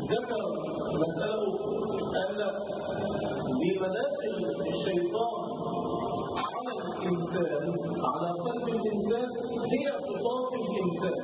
ذكر مسألة أن بمداخل الشيطان على الإنسان على قلب الإنسان هي صفات الإنسان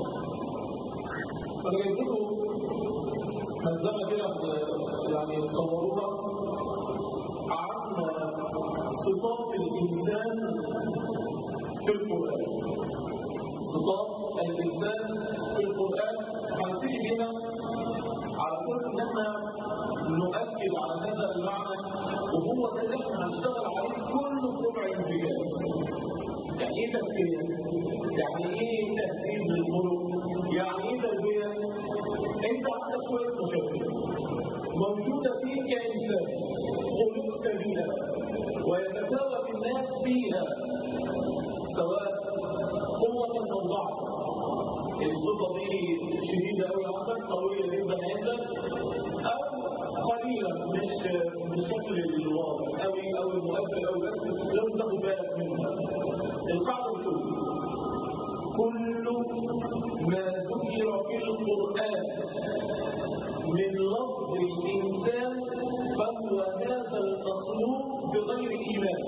فنجده ملزمة كده يعني تصوروها عن صفات الإنسان في القرآن صفات الإنسان في القرآن هنبتدي بيها على اساس ان احنا نؤكد على هذا المعنى وهو ده اللي احنا هنشتغل عليه كل ربع انتجاز يعني ايه تفكير؟ يعني ايه تهذيب للخلق؟ يعني ايه تربيه؟ انت عندك شويه مشاكل موجوده فيك كانسان خلقت بها ويتفاوت الناس فيها سواء قوه او ضعف الصفة دي شديدة أوي عندك قوية جدا عندك أو قليلة مش بالشكل الواضح أوي أو المؤثر أو بس لازم تاخد بالك منها القاعدة بتقول كل ما ذكر في القرآن من لفظ الإنسان فهو هذا المخلوق بغير إيمان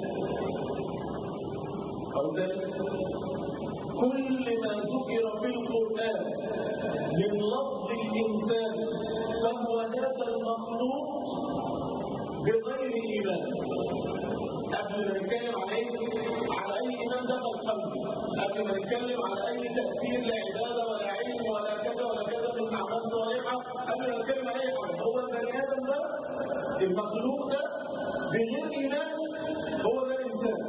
أو ذلك كل ما ذكر في القرآن من لفظ الإنسان فهو هذا المخلوق بغير إيمان قبل ما نتكلم على أي على أي إيمان دخل قلبي قبل ما نتكلم على أي تأثير لا عبادة ولا علم ولا كذا ولا كذا من أعمال صالحة قبل ما نتكلم على أي حاجة هو البني آدم ده المخلوق ده بغير إيمان هو ده الإنسان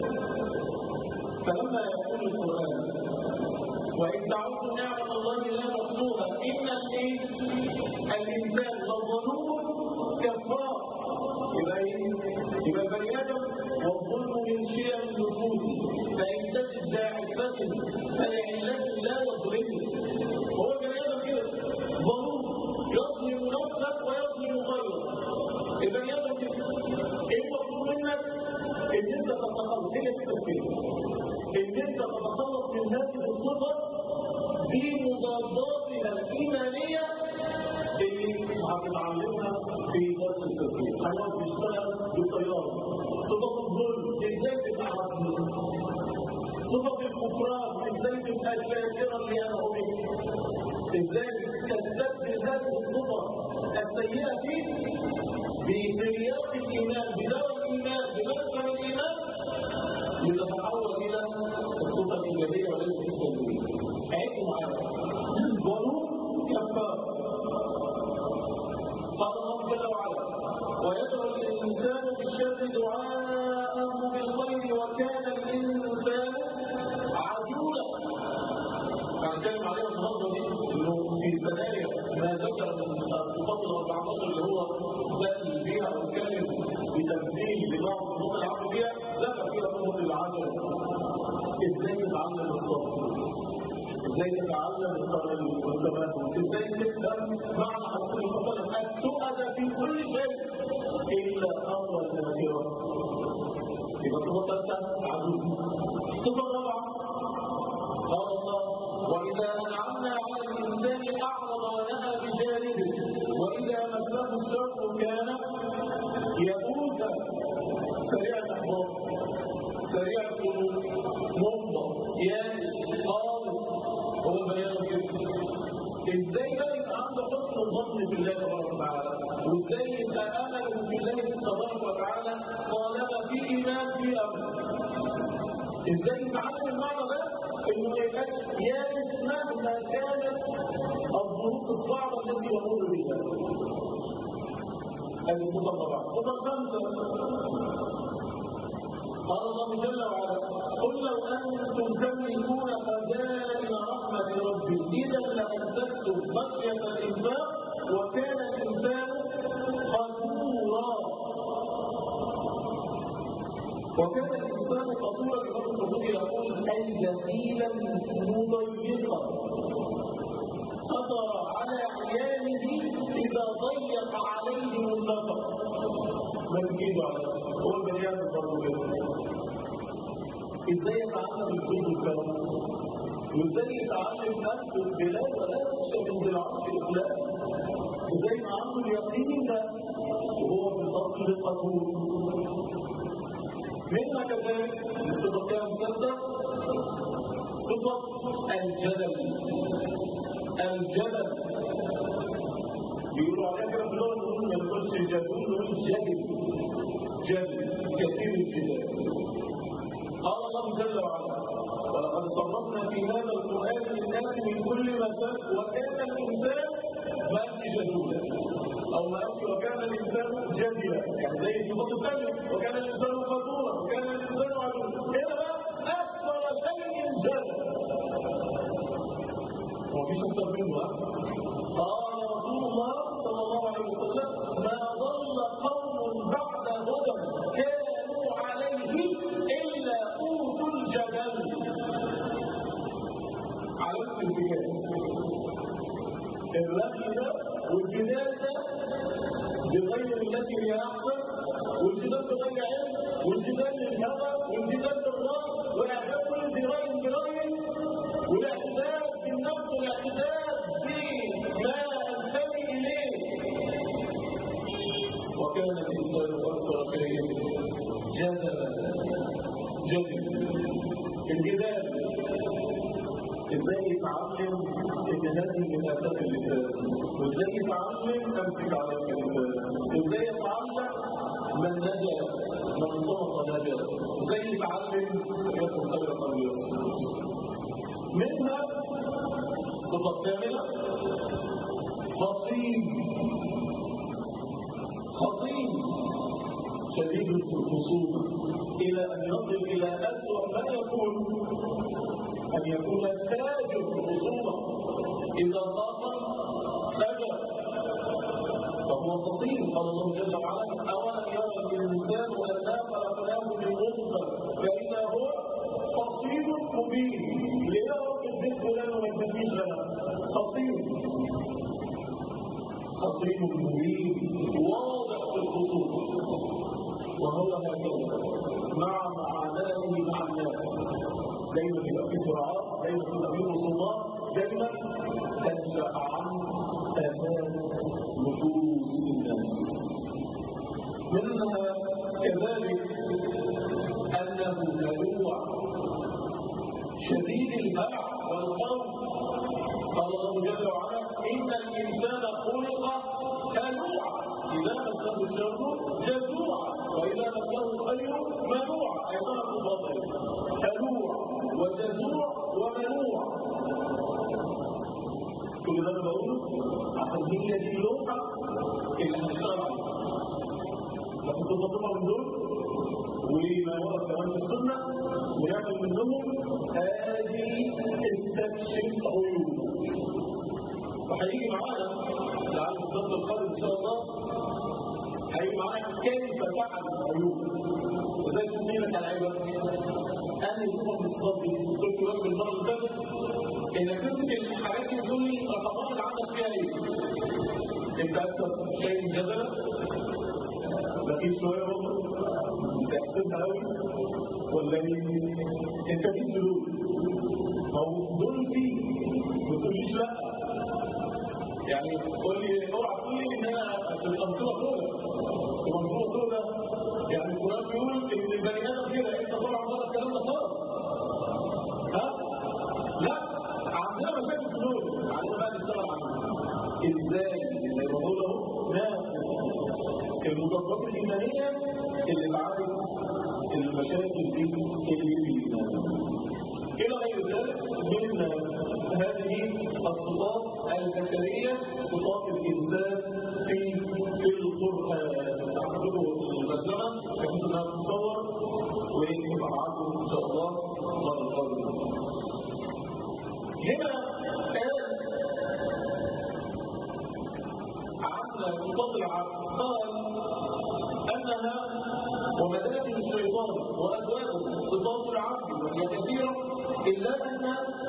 فلما يقول القرآن وإن تعودوا نعمة الله لا تحصوها إن الإنسان لظلوم كفار يبقى إيه؟ يبقى البني آدم والظلم من شيم النفوس فإن تجد ذا عفة فلعلة لا يظلم هو البني آدم كده ظلوم يظلم نفسه ويظلم غيره البني آدم كده إيه المطلوب منك؟ إن أنت تتخلص هي التفكير ان انت تتخلص من هذه الصفه بمضاداتها الايمانيه اللي هتتعلمها في درس التسبيح هنقعد نشتغل بالطياره صفه الظلم ازاي تبقى عظيم صفه الكفران ازاي تبقى شاكرا لانه ازاي تستبدل هذه الصفه السيئه فيك بترياق الايمان بدواء الايمان بمدخل الايمان لتتحول الى الصفه الايجابيه وليست السلبيه. عيدوا معايا. ظلوم كفار. قال الله جل وعلا: ويدعو الانسان بالشر دعاءه بالخير وكان الانسان عجولا. هنتكلم عليها النهارده دي انه في سنايا ما ذكر من الصفات ال 14 اللي هو دخل بيها واتكلم بتمثيل لبعض الصفات العبد فيها ذكر فيها صفه العجل ازاي تتعلم الصبر ازاي تتعلم التريث والتمهل ازاي تفهم معنى حديث الرسول صلى الله عليه وسلم التؤد في كل شيء الا امر الاخره يبقى صفه ثالثه عدو صفه رابعه قال الله واذا انعمنا على الانسان اعرض ونهى بجانبه واذا مسه الشر كان يئوسا سريع الاحباط سريع القلوب محبط يائس قاوم هو البيان كده ازاي بقى يبقى عنده حسن الظن في الله تبارك وتعالى وازاي يبقى امله في الله تبارك وتعالى طالما في ايمان في امل ازاي يتعلم المعنى ده انه ما يبقاش يائس مهما كانت الظروف الصعبه التي يمر بها هذه الصفه الرابعه الصفه الخامسه قال الله جل وعلا قل لو انتم تملكون خزائن رحمه ربي اذا لامسكتم خشيه الانفاق وكان الانسان قدورا وكان الانسان قدورا كما القرطبي يقول اي بخيلا مضيقا خطر على عياله اذا ضيق عليهم النفق مسجد على هو البني ادم برضه كده ازاي يتعلم الجود والكرم وازاي يتعلم نفس البلاد ولا يخشى من ذي العرش الاسلام مفهوم منها كذلك الصفة كام ستة صفة الجدل الجدل بيقولوا عليها كده في اللغة الأم ما يقولش جدول يقول جدل جدل كثير الجدال قال الله جل وعلا ولقد صرفنا في هذا القرآن للناس من كل مثل وكان الإنسان ما أمشي جدولا أو ما أمشي وكان الإنسان جدلا يعني زي الصفات الثانية وكان الإنسان قدورا وكان الإنسان عجولا هنا بقى أكثر شيء جدل هو مفيش أكثر منه ها؟ قال رسول الله صلى الله عليه وسلم ما ضل قوم بعد هدى كانوا عليه إلا أوتوا الجدل علامة الجدال الرغي ده والجدال ده بغير التي هي أحسن والجدال بغير علم والجدال للهوى والجدال بالرأي وإعجاب كل ذي رأي برأيه والاعتداد بالنفس والاعتداد بما أنتمي إليه وكان الإنسان أكثر شيء جدلا جدل الجدال ازاي يتعلم ان هذه من اداب اللسان وازاي يتعلم امسك عليك اللسان ازاي يتعلم من نجا من صمت نجا ازاي يتعلم يكون خير قلبي منها صفه ثامنه خطيب خطيب شديد الخصومه الى ان يصل الى اسوا ما يكون أن يكون تاج الخصومة إذا خاطب فجر فهو قصير قال الله جل وعلا أولم يرى الإنسان أنا خلقناه من نطفة فإذا هو قصير مبين ليه رب الدين فلان وما تديش لنا قصير قصير مبين واضح في الخصومة وهو هكذا مع معاناته مع الناس دايما يبقى في صراعات دايما يبقى في خصومات دايما تنشا عن افات نفوس الناس منها كذلك انه هلوع شديد الهلع والخوف قال الله جل وعلا ان الانسان خلق هلوعا اذا مسه الشر جزوعا واذا مسه الخير منوعا ايضا الفضل هلوع وجزوع ومنوع كل ده انا بقوله عشان هي دي اللوحه اللي هنشتغل عليها لكن صفه صفه من دول وما ورد كمان في السنه ونعمل منهم هذه استكشف عيوب وهيجي معانا لعل في الدرس القادم ان شاء الله هيجي معانا كيف فعل العيوب وزي تسمينك على العباد أنا صفة من الصفات دي قلت لك المرة اللي فاتت إنك تمسك الحاجات دي وتقول لي الرقمات اللي عندك فيها إيه؟ أنت أكثر شيء جدلا بقيت شوية برضه تحسبها قوي ولا إيه؟ أنت جيت فلوس ما هو دول فيه ما تقوليش لا يعني قول لي اوعى تقول لي ان انا في الانظمه سوداء المنظومه سوداء يعني القران بيقول ان البني ادم كده انت طبعا بره الكلام ده خالص ها لا عندنا مشاكل في دول عندنا بقى نشتغل عنها ازاي زي ما بقول اهو ناس المضادات الايمانيه اللي تعالج المشاكل دي اللي فينا الى غير ذلك من هذه الصفات البشريه صفات الانسان في في القران تعرفوا الملزمه بحيث انها تتصور ويبقى معاكم ان شاء الله المره القادمه هنا قال عن صفات العبد قال انها ومداخل الشيطان وابوابه صفات العبد وهي كثيره الا ان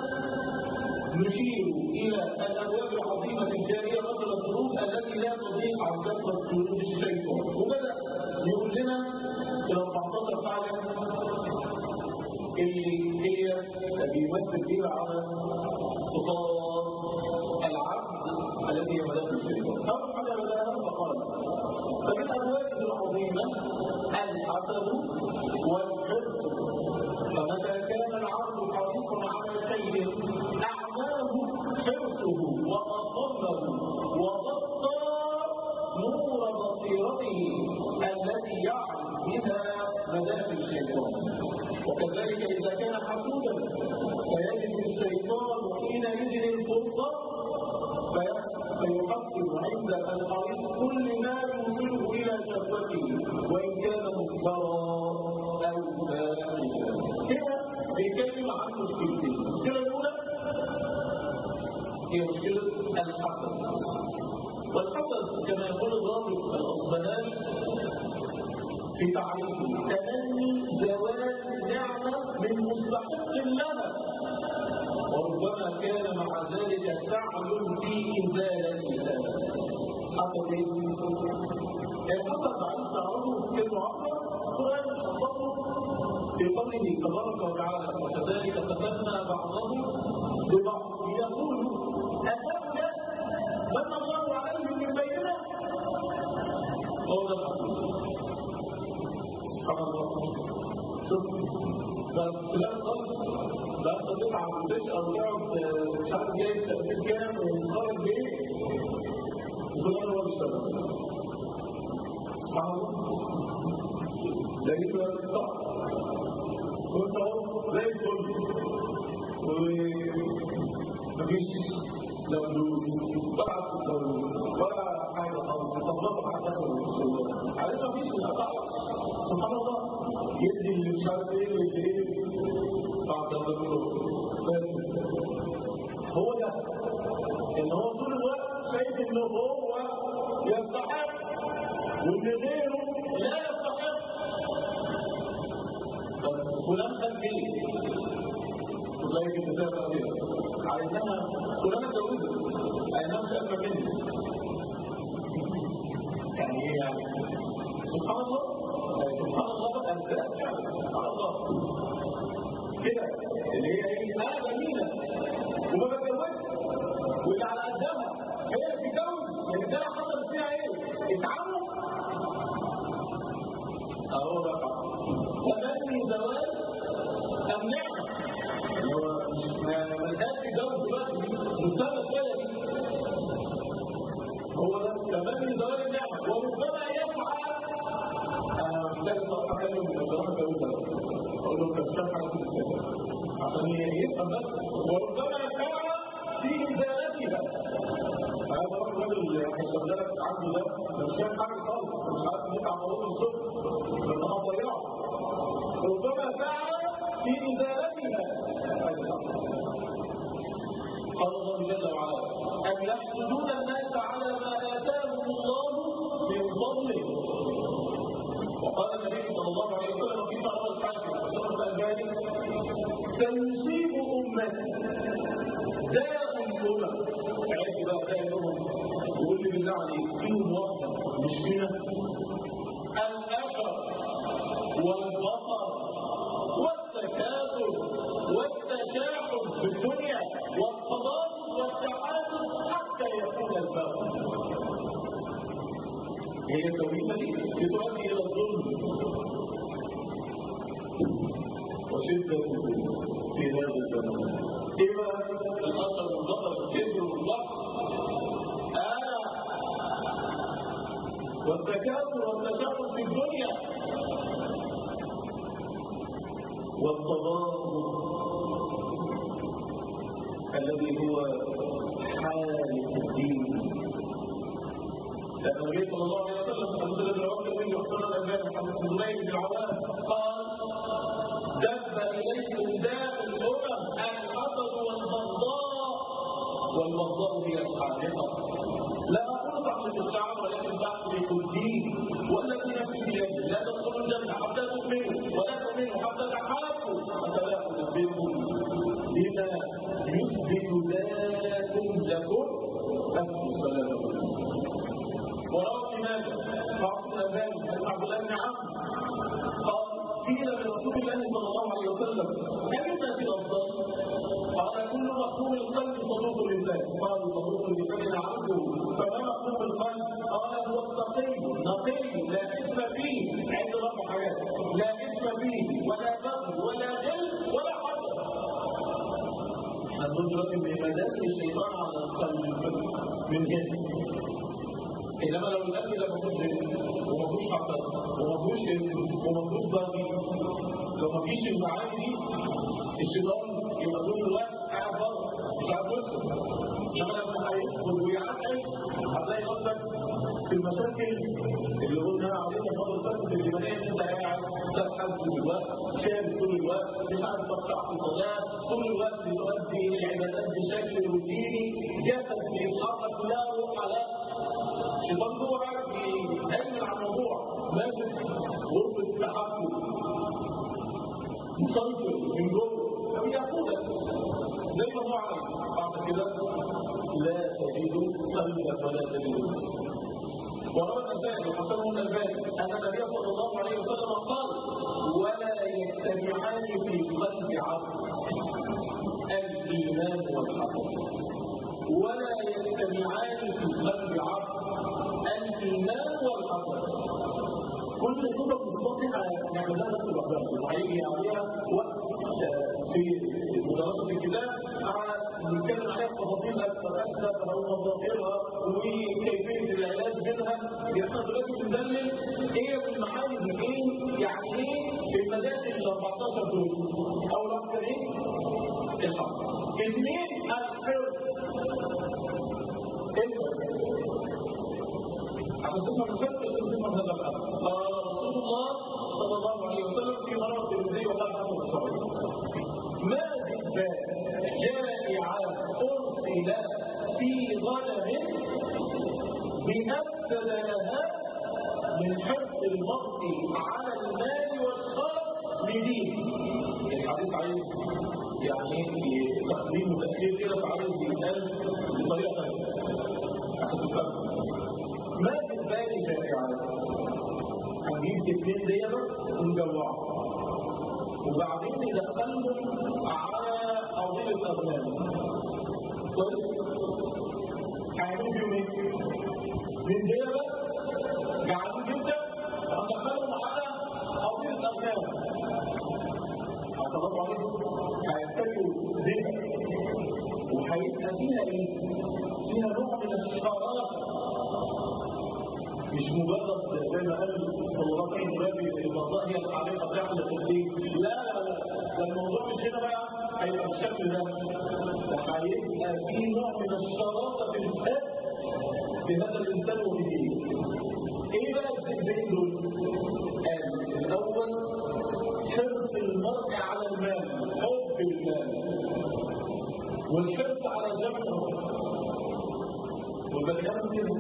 نشير الى الابواب العظيمه الجاريه مثل الظروف التي لا تضيق عن كثره جنود الشيطان وبدا يقول لنا ال 14 حاجه اللي هي بيمثل فيها على صفات العبد التي هي مداخل الشيطان اول حاجه بداها فقال فمن ابوابه العظيمه الحسد والحرص فمتى كان العبد حريصا على شيء أعماه حرصه وأصله وغطى نور بصيرته التي يعرف بها مداخل الشيطان وكذلك إذا كان حسودا فيجد الشيطان حينئذ الفرصة فيحصل عند الحريص كل ما يوصله إلى شهوته وإن كان مضطرا أو فاحشا هنا بيتكلم عن مشكلتين المشكلة الأولى هي مشكلة الحسد والحسد كما يقول الراجل الأصبهاني في تعريفه تمني زوال نعمة من مستحق لها وربما كان مع ذلك سعي في إزالتها حسد ايه؟ الحسد عايز تعرفه كلمة واحدة القرآن حصله في قوله تبارك وتعالى وكذلك فتنا بعضهم ببعض يقول أهؤلاء من الله عليهم من بيننا هو ده الحسد سبحان الله شوف ده فلان خالص ده انت تطلع وتشقى وتقعد مش عارف جايب تقدير كام ومتخرج بايه وفي الاخر هو بيشتغل سبحان الله ده جيت ولا صح وانت اهو زي الفل ومفيش لا فلوس ولا فلوس ولا حاجه خالص تطلبها على اخر الشغل على مفيش سبحان الله يدي اللي مش عارف ايه ويدي ايه بعد ما هو ده ان هو طول الوقت شايف ان هو يستحق وان غيره لا يستحق فلان خد ايه؟ زي في المثال الاخير على انها فلان اتجوزت على انها مش قادره مني يعني ايه يعني؟ سبحان الله سبحان الله بقى ازاي سبحان الله كده اللي هي ايه انا جميله وما بتجوزش واللي على قدها هي اللي بتتجوز الرجاله حصل فيها ايه؟ اتعموا اهو بقى تبني زواج امنعها اللي هو ملهاش تتجوز دلوقتي مستوى كده دي هو ده تبني زواج النعمه وربما يفعل محتاج اطلع اكلم الدكتور اتجوزها اقول له انت مش فاهم حاجه في السنه عشان يفهم بس وربما يفعل في ازالتها هذا الراجل اللي هيشغلك عنده ده مش فاهم حاجه خالص مش عارف يدفع موضوع الصبح بس هتضيعه ربما فعل في ازالتها قال الله جل وعلا أم يحسدون الناس على ما آتاهم الله من فضله وقال النبي صلى الله عليه وسلم في بعض الحاكم وسنة الألباني سيصيب أمتي داء الأمم عارف بقى داء الأمم يقول لي بالله عليك فيهم واحدة مش فينا الأشر والبصر والتكاثر والتشاحن في الدنيا والتضارب والتعادل حتى يكون البغي هي التوحيدة دي بتؤدي إلى الظلم وشدة في هذا الزمان إيه بقى الأثر والغضب الكبر والضعف أنا والتكاثر والتشاؤم في الدنيا والتضارب الذي هو حالة الدين لأن النبي صلى الله عليه وسلم حديث الذي رواه النبي وحسن الألباني حديث زبير بن العوام قال دب إليكم داء الأمم الحسد والبغضاء والبغضاء هي الحالقة لا أقول تحمل الشعب ولكن تحمل الدين والذي نفسي بيده لا تدخلوا الجنة حتى تؤمنوا ولا تؤمنوا حتى تحابوا حتى لا أنبئكم بما يثبت ذاتكم لكم أفشوا السلام وروى ماذا بعض الأذان عن عبد الله بن عمرو قال قيل لرسول الله صلى الله عليه وسلم أيما في الأفضل؟ قال كل مخلوق القلب صدوق اللسان قال صدوق اللسان نعرفه فما مخلوق القلب؟ قال هو التقي نقي لا إثم فيه من هنا انما لو الاكل ده ما فيهوش وما فيهوش حسد وما فيهوش اسم وما فيهوش ضغط لو ما فيش المعاني دي الشيطان يبقى طول الوقت قاعد بره مش عارف يسكت انما لما هيدخل ويعقل هتلاقي نفسك في المشاكل اللي قلنا عليها المره اللي فاتت الايمانيه ان انت قاعد سرحان طول الوقت شارب طول الوقت مش عارف تقطع في الصلاه طول الوقت بتؤدي العبادات بشكل روتيني جسد بيتحرك لا روح لا الشيطان هو قاعد بيهيمن على الموضوع ماسك غرفه التحكم مسيطر من جوه فبيقودك زي ما هو عايز بعد كده لا تجد قلبك ولا تجد نفسك وروى النسائي وحسنه الألباني أن النبي صلى الله عليه وسلم قال ولا يجتمعان في قلب عبد الإيمان والحسن ولا يجتمعان في قلب عبد الإيمان والحسن كل صفة من الصفات دي هنعملها بس لوحدها وهيجي عليها وقت في مدرسة الكتاب نتكلم عليها بتفاصيل اكثر اكثر او مظاهرها وكيفيه العلاج منها احنا دلوقتي بندلل ايه المعاني دي ايه يعني ايه في المداخل ال 14 دول اول واحده ايه؟ الحق اثنين الحرص عشان تفهم الفرق لازم تفهم هذا الامر قال رسول الله صلى الله عليه وسلم في مرة الترمذي وقال عنه البخاري ما ذئبان جائعان أرسل في غنم بأفسد لها من حرص المرء على المال والخلق لدينه الحديث عايز يعني تقديم وتأخير كده فعايز يتقال بطريقة ثانية عشان تفهم ما في البال جائعان هنجيب اثنين ديما ونجوعهم وبعدين ندخلهم على أرضية الأغنام كويس؟ هيعملوا فيهم ايه؟ من ديما جعانين جدا هندخلهم على أرضية الأغنام هتضغطوا عليهم هيحتاجوا ديما وهيبقى فيها ايه؟ فيها نوع من الشرارة مش مجرد زي ما قال صلى الله عليه وسلم الموضوع هي الحقيقه تحدث الدين لا لا لا ده الموضوع مش هنا بقى هيبقى بالشكل ده ده هيبقى في نوع من الشراسه في الفهم بهذا الانسان وبدينه ايه بقى الذئبين دول؟ قال الاول حرص المرء على المال حب المال والحرص على جمعه والبني ادم كده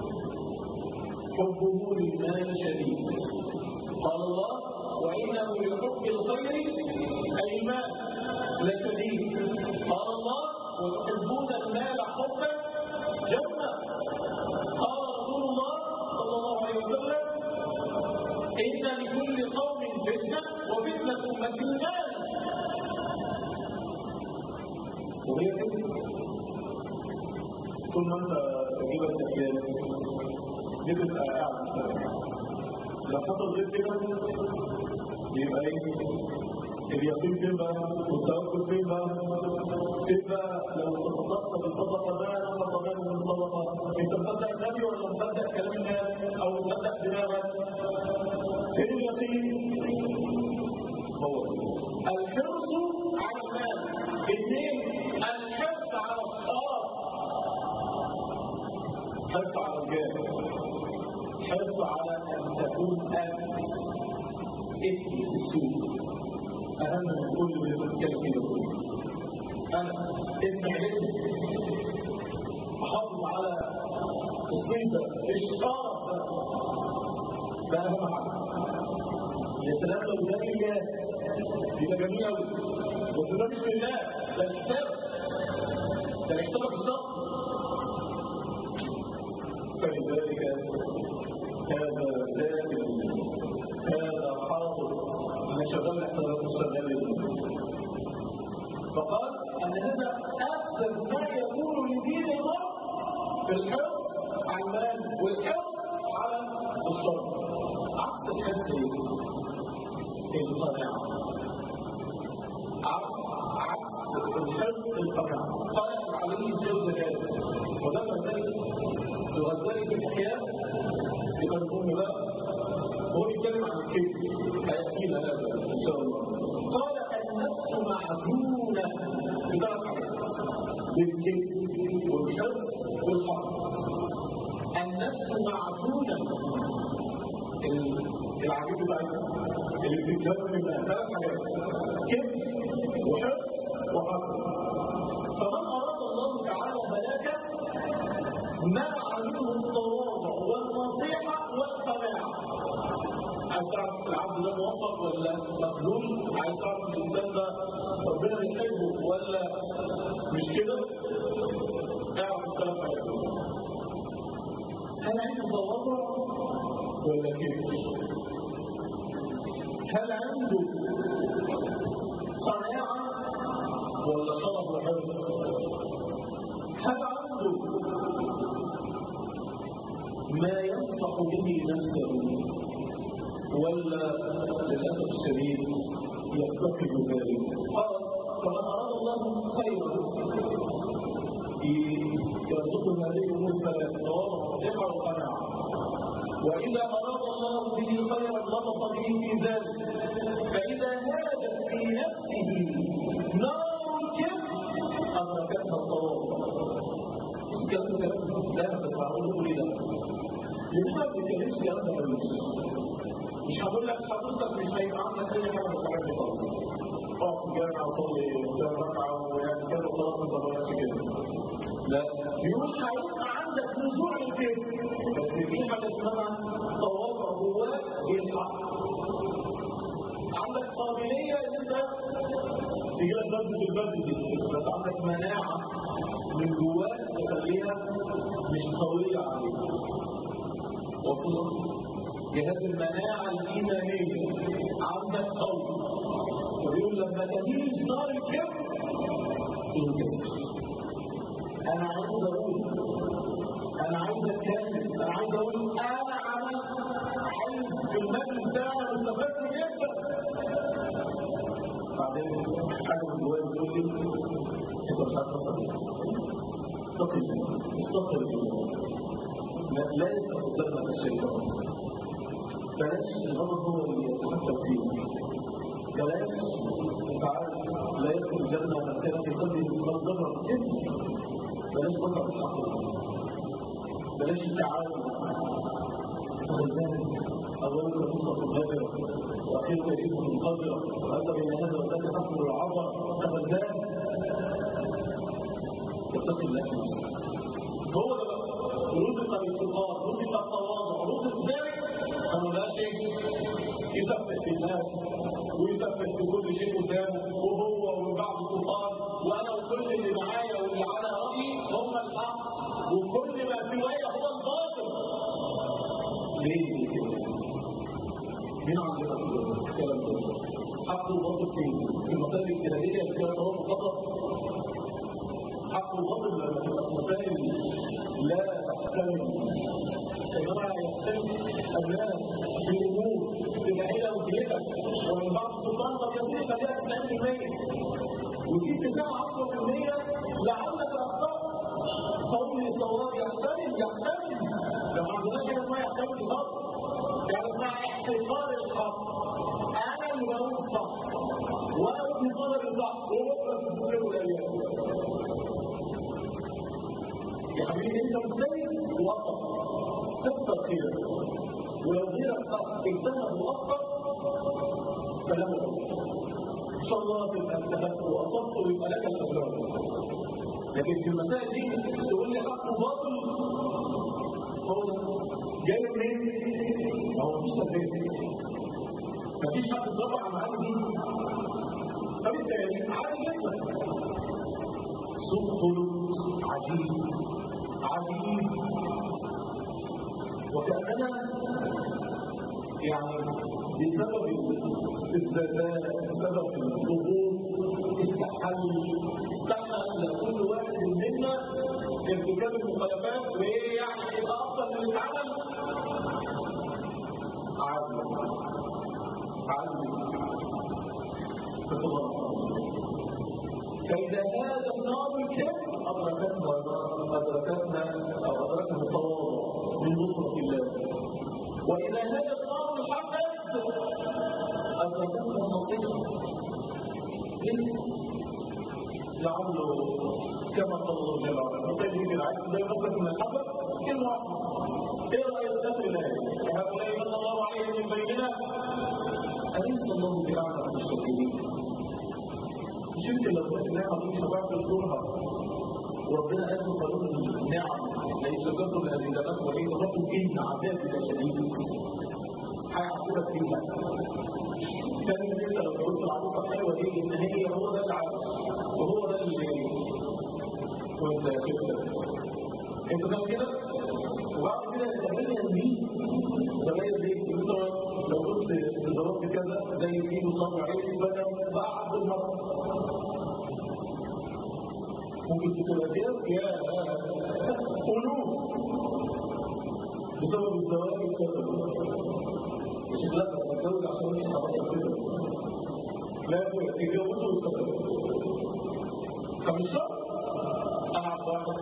حبه للمال شديد قال الله وإنه لحب الخير أي المال لشديد قال الله وتحبون المال حبا جما قال رسول الله صلى الله عليه وسلم إن لكل قوم فتنة وفتنة أمة المال وهي كده طول ما انت تجيب التكليف دي بتبقى قاعد لو حصل غير كده يبقى ايه اليقين فين بقى والتوكل فين بقى فين بقى لو تصدقت بصدقه ما نقص ماله من صدقه انت مصدق النبي ولا مصدق كلام الناس او مصدق دماغك فين اليقين هو الحرص على المال اثنين الحرص على الصلاه حرص على الجاه حرص على أن تكون أنت اسم السوء أهم من كل اللي بتتكلم فيه أنا اسم علم أحافظ على الصيدة الشرف ده أهم حاجة يا سلام لو ده لله يبقى جميل أوي بس ده مش لله ده الحساب ده الحساب الشخصي فلذلك هذا سائل هذا حاضر من شغال الاحترام الشغال فقال ان هذا افسد ما يكون لدين الله في الحرص على المال والحرص على الشر عكس الحرص القناعه عكس عكس الحرص القناعه قال عليه الجوز كذا وذكر ذلك ولذلك الحكايات يبقى الام بقى هو بيتكلم عن الكذب هياتينا هذا ان شاء الله قال النفس معزونه بثلاث حاجات بالكذب والحرص والحق النفس معزونه العجيب بتاعتها اللي بتتكلم منها ثلاث حاجات كذب وحرص وحق فمن اراد الله تعالى هلاكه منع منه التواضع والنصيحه والقناعه عايز تعرف العبد ده موفق ولا مخذول عايز تعرف الانسان ده ربنا بيحبه ولا مش كده اعرف الثلاث حاجات هل عنده تواضع ولا كبر هل عنده قناعه ولا شرف وحرص هل عنده ما ينصح به نفسه ولا للأسف الشديد يفتقد ذلك قال فمن أراد الله خيرا يرزقه هذه الأمور الثلاث تواضع وثقة وقناعة وإذا أراد الله به خيرا لطف به في ذلك فإذا هاجت في نفسه نار الكبر أدركتها التواضع الكلام ده لا بس هقول لكم ليه ده ليه ما بتتكلمش كلام ده ملوش مش هقول لك حضرتك مش هيبقى عندك اي حاجه من الحاجات دي خالص اقف في الجامع وصلي كام ركعه ويعني كذا خلاص انت ضيعت كده لا بيقول هيبقى عندك نزوع للكذب بس في حاجه اسمها تواضع جواك بالحق عندك قابليه ان انت تجي لك برد في البرد دي بس عندك مناعه من جواك تخليها مش قويه عليك وصلت جهاز المناعة الإيمانية عندك قوي ويقول لما تهيج نار الكبر انكسر أنا عايز أقول أنا عايز أتكلم أنا عايز أقول أنا عملت عايز في المجلس بتاعنا واستفدت جدا بعدين حاجة من جوايا بتقول لي أنت مش عارف تصل استقل استقل لا لا يستقبلنا الشيطان بلاش الغضب هو اللي يتحكم فيه بلاش تعال لا يدخل الجنة من كان في قلبه مثقال ذرة كذب بلاش بكر الحق بلاش التعاون غلبان أولك نقطة غابرة وأخيرك جسم قذرة وأنت بين هذا وذاك تحمل العظم أنت غلبان اتق الله في نفسك هو ده بقى رزق الاتقان رزق التواضع رزق ذلك أنه لا شيء يثبت في الناس ويثبت في كل شيء قدامه وهو وبعض السلطان وأنا وكل اللي معايا واللي على رأيي هم الحق وكل ما سوايا هو الباطل ليه كده؟ مين عندنا الكلام ده؟ حق الباطل فين؟ في المسائل الاجتهادية اللي فيها توافق فقط حق الباطل لما تبقى في مسائل لا تحتمل انما يختلف الناس في امور تبقى هي وهيتك ومن بعض السلطان قد يصير خليها 90% ويسيب 10% لعلك اخطات قول صواب يحتمل يحتمل لو ما عندناش حاجه اسمها يحتمل خالص يعني اسمها احتقار الحق انا اللي بقول صح وانا وجهه نظري صح وبكره في الدنيا والايام يا حبيبي انت مجتهد ووقف كثر خيرك ولو غيرك اجتهد واخطا فله ان شاء الله تبقى اجتهدت واصبت ويبقى لك الاجرام لكن في المسائل دي تقول لي حق باطل هو ده جاي منين؟ ما هو مفيش تدريب مفيش حد طبعا معاه دي فبالتالي عادي جدا سوء خلق عجيب عجيب وكأننا يعني بسبب الاستفزازات بسبب الضغوط استحل استحل لكل واحد منا ارتكاب المخالفات وايه يعني يبقى افضل من العمل عادي عادي بس الله فإذا هذا النار الكبر أدركتنا أدركتنا أو أدركنا التواضع لعله كما قال الله جل وعلا وقال لي العكس لا يمسك من الحسد كلمه واحده ايه رايك في الايه وهؤلاء من الله عليهم من بيننا اليس الله باعلم بالشاكرين مش يمكن لو كنت نعمه دي شباب تذكرها وربنا قال له قانون النعم لئن شكرتم لازيدنكم ولئن كفرتم ان عذابي لشديد هيعذبك فيها تاني انت لو تبص العروسه الحلوه دي ان هي هو ده اللي عايش وهو ده اللي وانت كده انت فاهم كده وبعد كده تتبين دي تتبين دي انت لو كنت ضربت كذا زي في مصاب عيني بدل بعد المرة ممكن تبقى كده يا قلوب بسبب الزواج الكذب مش لا تتجوز عشان مش حرام كده لا تتجوز وتتجوز فمش شرط انا عبد واحد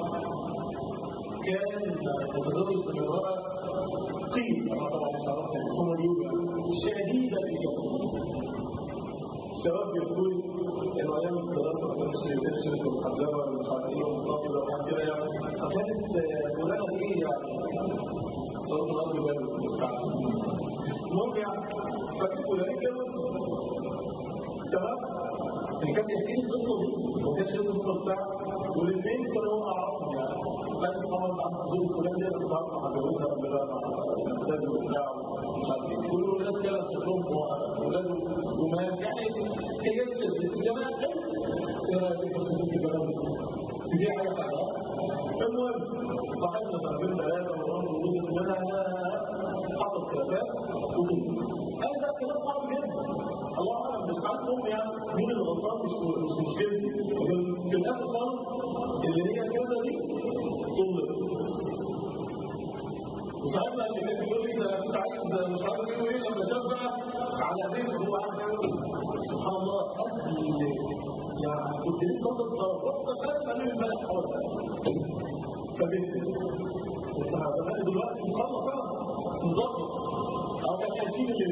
كان متزوج من امراه قيل انا طبعا مش عرفت ثم اليوم شديده الجو الشباب بيقول انه ايام الدراسه ما كانش كانش لسه محجبه ولا مش عارف ايه ومنتقبه وحاجات كده يعني فكانت فلانه ايه يعني صوت الارض بقى المهم يعني فكانت فلانه اتجوزت تمام اللي كان بيحكي لي القصه دي ما كانش لسه القصه بتاعته والاثنين كانوا هم اعرفهم يعني لا طبعا عن حضور فلان دي انا كنت عارف هتجوزها قبل بقى محتاج وبتاع مش عارف ايه كل الولاد كده شكلهم ولاده ومات يعني هي الجماعه ايه رايك في صديق الجماعه دي حاجه حاجه المهم صاحبنا سنتين ثلاثه وقلنا وجزء منها حصل خلافات وكده قال ده كلام صعب جدا الله اعلم بالحكم يعني مين اللي غلطان مش مش مشكلتي في الاخر خالص اللي هي كذا دي طلت وصاحبنا اللي كان بيقول لي ده كنت عايز مش عارف ايه ايه لما شاف بقى على بيت هو عارف سبحان الله قبل يعني كنت لسه بضرب رحت خدت من امبارح خالص فبنت انت زمان دلوقتي مخلص انا مظبط او كان هيشيل اللي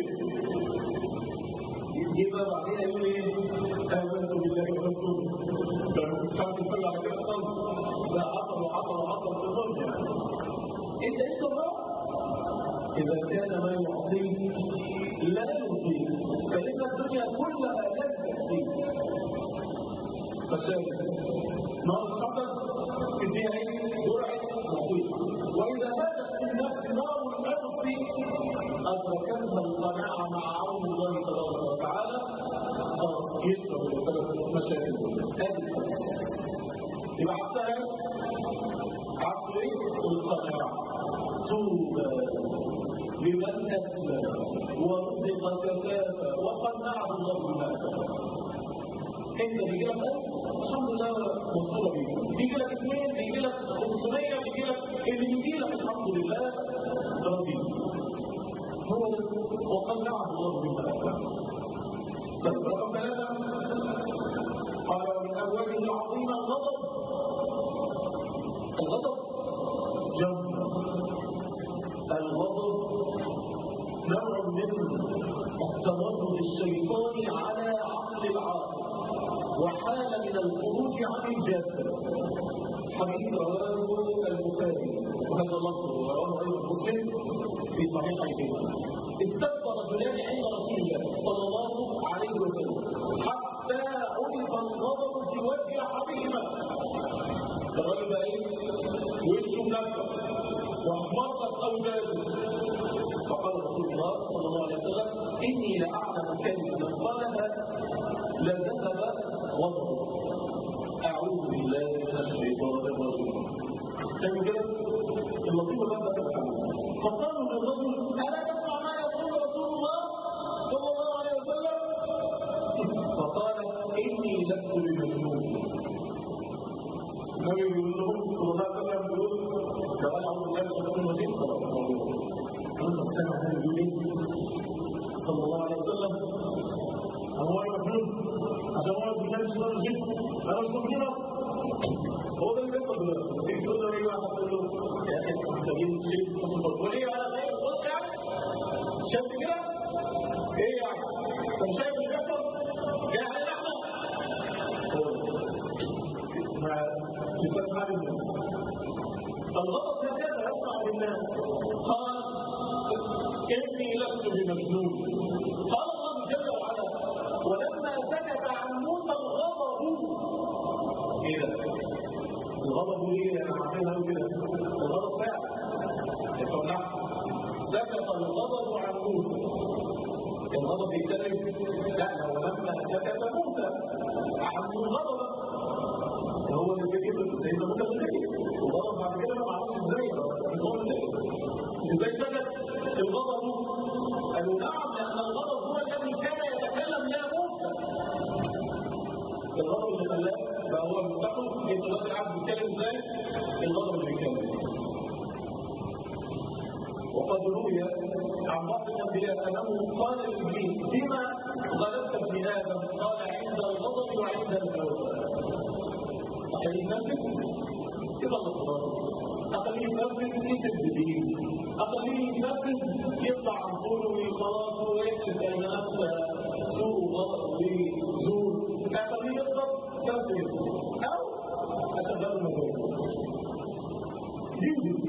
يبقى بعدين يقول ايه امنت بالله ورسوله لما كنت ساعه تصلي على كده خالص لا عطل وعطل وعطل في الدنيا انت ايش اذا كان ما يعطيك لا يعطيك فان الدنيا كلها لن تكفيك فشاهد نار الحسد تديها ايه جرعه نصيحه واذا ماتت في النفس نار النفس ادركتها القناعه مع عون الله تبارك وتعالى خلاص يشرب مشاكل هذه النفس يبقى عكسها عكس ايه القناعه توبه لمن اسلم ورزق كفافا وقنعه الله بهذا انت بيجي لك الحمد لله مبسوطه بيه بيجي لك اثنين بيجي لك 500 بيجي لك اللي بيجي لك الحمد لله رضي هو ده وقنعه الله بهذا طيب رقم ثلاثه قال ومن ابوابه العظيمه الغضب الغضب جنة الغضب نوع من التمرد الشيطاني على عقل العاقل وحالة من الخروج عن الجادة حديث رواه البخاري وهذا اللفظ رواه ايضا مسلم في صحيحيهما استكبر رجلان عند رسول الله صلى الله عليه وسلم حتى عرف الغضب في وجه احدهما الراجل ده ايه وشه منكر واحمرت اولاده فقال رسول الله صلى الله عليه وسلم اني لاعلم كلمه من قالها لذهب غضبه اعوذ بالله من الشيطان الرجيم شايفوا كده اللطيفه بقى بقى فقالوا للرجل الا تسمع ما يقول رسول الله صلى الله عليه وسلم فقال اني لست بمجنون النبي بيقول لهم صلى الله عليه وسلم بيقول لو انا اعوذ بالله من الشيطان الرجيم خلاص الموضوع قلنا السنه هل بيقول ايه صلى الله عليه وسلم هو انا مجنون عشان هو بالله من الشيطان الرجيم انا مش مجنون هو ده اللي بيحصل دلوقتي تيجي تقول له ايه واحد تقول له يا اخي احنا محتاجين شيء وليه انا غير قلت يعني شفت كده؟ ايه يعني؟ طب شايف اللي بيحصل؟ جاي علينا احنا هكذا يصنع بالناس قال اني لست بمجنون قال الله جل وعلا ولما سكت عن موسى الغضب ايه ده؟ الغضب ليه انا عاملها كده الغضب فعلا يقول سكت الغضب عن موسى الغضب يتكلم لا ولما سكت موسى عن الغضب هو اللي سكت سيدنا موسى اللي سكت وغضب بعد كده ما عرفش ازاي هو اللي سكت ازاي سكت الغضب قالوا نعم لان الغضب هو الذي كان يتكلم يا موسى الغضب اللي خلاه بقى هو المستقبل انت دلوقتي قاعد بتتكلم ازاي الغضب اللي بيتكلم وقد روي عن بعض الانبياء انه قال لابليس بما غلبت ابن ادم قال عند الغضب وعند الجواب عشان يتنفس يطلق الغضب اخليه يتنفس يسد بدين اخليه يتنفس يطلع عن طوله وخلاص ويكتب كلمات سوء وغضب وزور اخليه يغضب كسر او اشغله مزاجه دي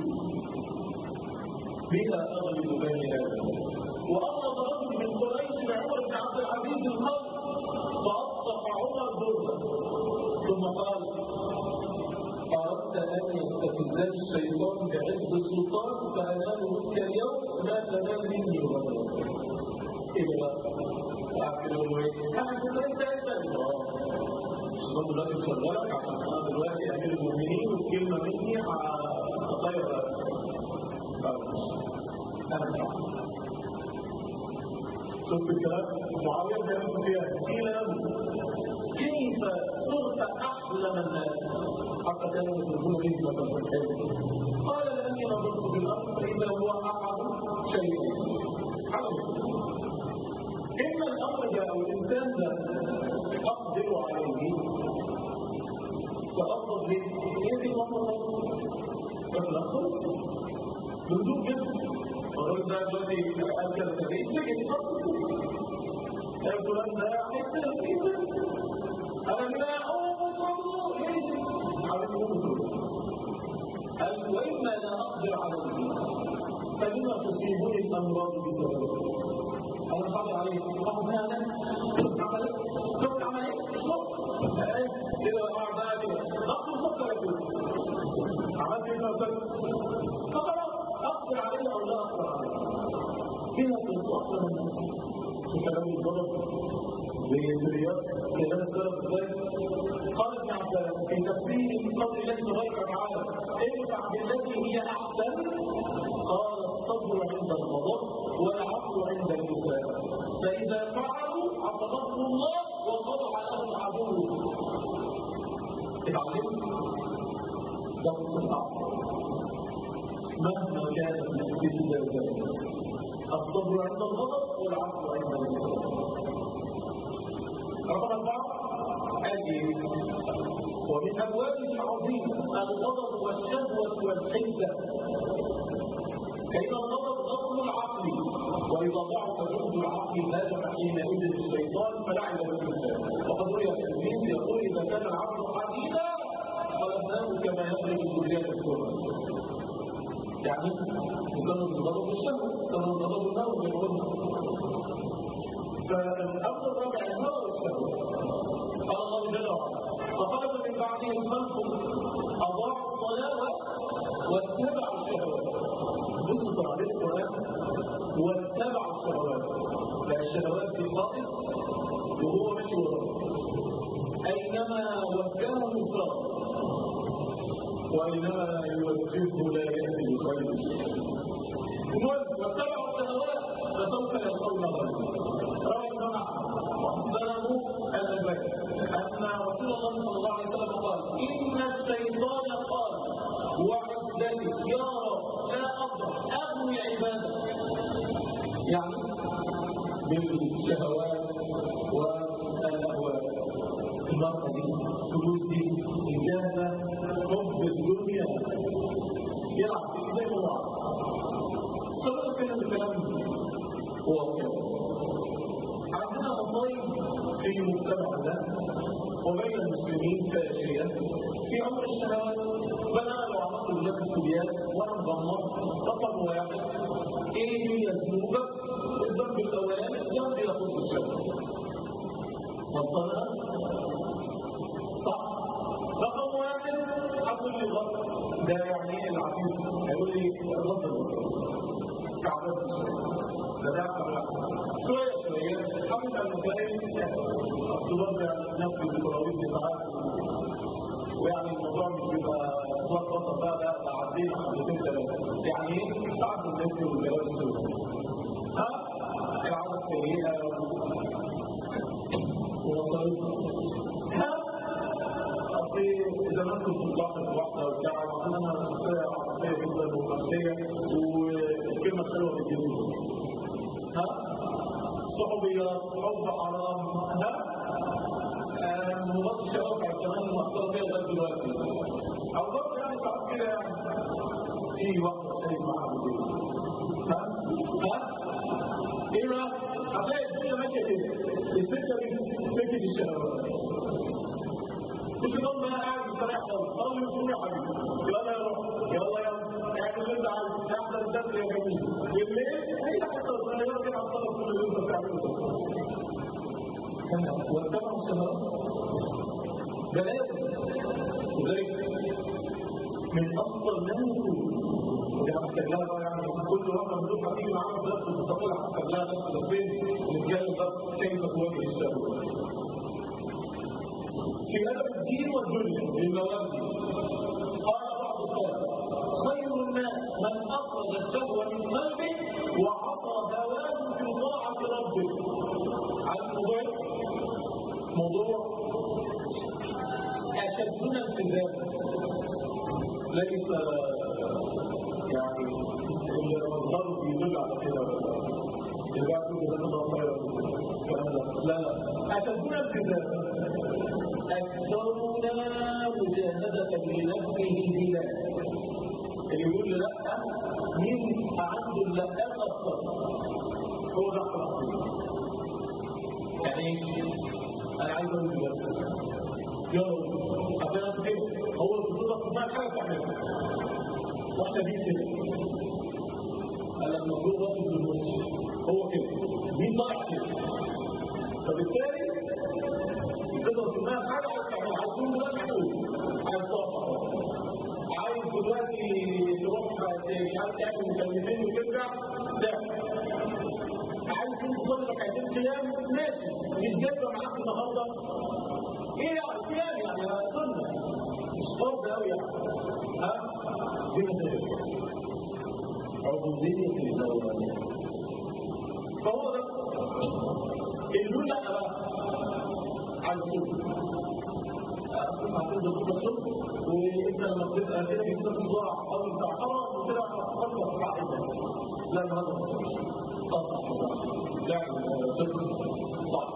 بها أغلب بني آدم وأغلب رجل من قريش بعمر بن عبد العزيز القلب فأصدق عمر برده ثم قال أردت أن يستفزني الشيطان بعز السلطان فأنال منك اليوم ما تنال مني غدا إيه بقى؟ أعمل له إيه؟ أعمل له أنت أنت الشيطان دلوقتي مشغلك عشان أنا دلوقتي أمير المؤمنين والكلمة مني هتغير شفت الكلام معاويه بن ابي سفيان قيل له كيف صرت احلم الناس حتى كانوا يطلبون منك مثلا قال لاني نظرت في الارض فاذا هو احد شيئين ان الامر جاء الانسان ده اقدر عليه فافضل ليه؟ هي دي الامر فلا خلص بهدوء جدا الراجل ده دلوقتي قال كده تبعيد سجن يا فلان ده هيقتل كده انا لا اعوذ عارف قال واما لا اقدر عليه فلما تصيبني الامراض بسببه انا صعب عليه صعب هذا شفت عمليه شفت عمليه شفت كده قاعد بقى كده ضغط السكر يا عملت ايه مثلا فخلاص اقدر عليه او لا اقدر عليه كده اصلا الناس في كلام الضرب بسريات كلام السلف ازاي قال ابن عباس في تفسير قول الله تبارك وتعالى ادفع بالتي هي احسن قال الصبر عند الغضب والعفو عند النساء فاذا فعلوا عصمته الله وقضى لهم عدوه اتعلمت ضبط الاعصاب مهما كانت الاستفزازات الصبر عند الغضب والعفو عند النساء رقم أربعة أجل ومن أبوابه العظيمة الغضب والشهوة والحدة فإن الغضب غضب العقل وإذا ضعف جهد العقل هاجم حينئذ الشيطان فلعن الإنسان وقد روي التلميذ يقول إذا كان العقل حديدا قلبناه كما يخرج سوريات الكرة يعني بسبب الغضب والشهوة بسبب الغضب والنار بالغضب فالأمر الرابع الهوى والشهوة قال الله جل وعلا فخلق من بعدهم خلق أضاعوا الصلاة واتبعوا الشهوات بص تعبير القرآن واتبعوا الشهوات لا الشهوات في قائد وهو ماشي وراه أينما وجهه صار وإنما يوجهه لا يأتي بخير المهم واتبعوا الشهوات فسوف يلقون غيرا روى الجماعة وحسنه الألباني أن رسول الله صلى الله عليه وسلم قال إن الشيطان قال وعزتي يا رب لا أقدر أغوي عبادك يعني بالشهوات والأهواء المرأة دي فلوس دي إجابة حب الدنيا يلعب في زي ما هو خلونا نتكلم الكلام واقع عندنا مصايب في مجتمعنا وبين المسلمين فاشية في أمر الشهوات بل أنا لو عملت عمليات الكليات وانا مغمض رقم واحد ايه هي ذنوبك الذنب الاولاني الذنب يخص الشك منطقه صح رقم واحد هقول لي غلط ده يعني ايه العفيف هيقول لي غلط البصر تعبان ده ده شويه شويه حمل المسائل اصل برجع نفسي بتراويح ساعات ويعني الموضوع مش بيبقى اطلاق بسط بقى لا ده عدينا حبتين ثلاثه يعني ايه تعب النفس والجواز السوري ها العاده السيئه ووصلتنا ها اصل زمان كنت مصاحب واحده وبتاع وبعدين انا شخصيه عاطفيه جدا ونفسيه والكلمه الحلوه بتجيبني ها صحوبيه حب حرام ها مبادئ الشباب كانت كمان مؤثره فيها لغايه دلوقتي او برضه يعني ساعات كده يعني في واحده شايف معاها بالليل ها ها ايه بقى؟ هتلاقي الدنيا ماشيه كده السكه دي سكه الشهوات مش نظام بقى قاعد مستريح خالص صلي وصوم يا حبيبي يلا يا روح يلا يلا اعمل اللي انت عايزه احضر الدرس يا جميل بالليل اي حته صغيره كده هتصرف كل اللي انت بتعمله ده واتبعوا الشهوات ده لازم لذلك من افضل ما يكون ودي هحكي لها بقى يعني كل واحده من دول هتيجي معانا في نفس المستقبل هحكي لها نفس الاسبوع نتكلم بقى كيف تواجه الشهوات في أدب الدين والدنيا للموازي قال بعض السلف خير الناس من أخرج الشهوة من قلبه وعصى هواه في طاعة ربه على الموضوع موضوع أشدنا التزاما ليس يعني اللي الغرب يدل على كده اللي بعد كل زمان الله خير الكلام ده لا لا أشدنا التزاما أكثرنا مجاهدة لنفسه بلا اللي يقول لا مين عنده اللقاء أكثر هو ده أخلاق يعني أنا عايز أقول لنفسي يلا عشان أسكت هو الخطوبة في دماغ حاجة تعملها وإحنا دي كده قال لك المفروض واحد بالنص هو كده دي طالع كده فبالتالي تقدر تسميها حاجه عايز تعملها عايز تقوم دلوقتي تقوم عايز تقف عايز دلوقتي تروح مش عارف تعمل مكالمتين وترجع تعمل عايز تقوم تصلي ركعتين قيام ماشي مش جايبه معاك النهارده ايه يعني قيام يعني سنه مش فرض قوي يعني ها دي مثال عبوديه لله فهو ده اللي لا بقى على الصبح أصبح هتنزل بكرة الصبح وأنت لما بتبقى كده في نفس الصداع أو بتاع حرام وكده هتفكر في بعض الناس لا ما هذا صح اه صح صح يعني صدق صح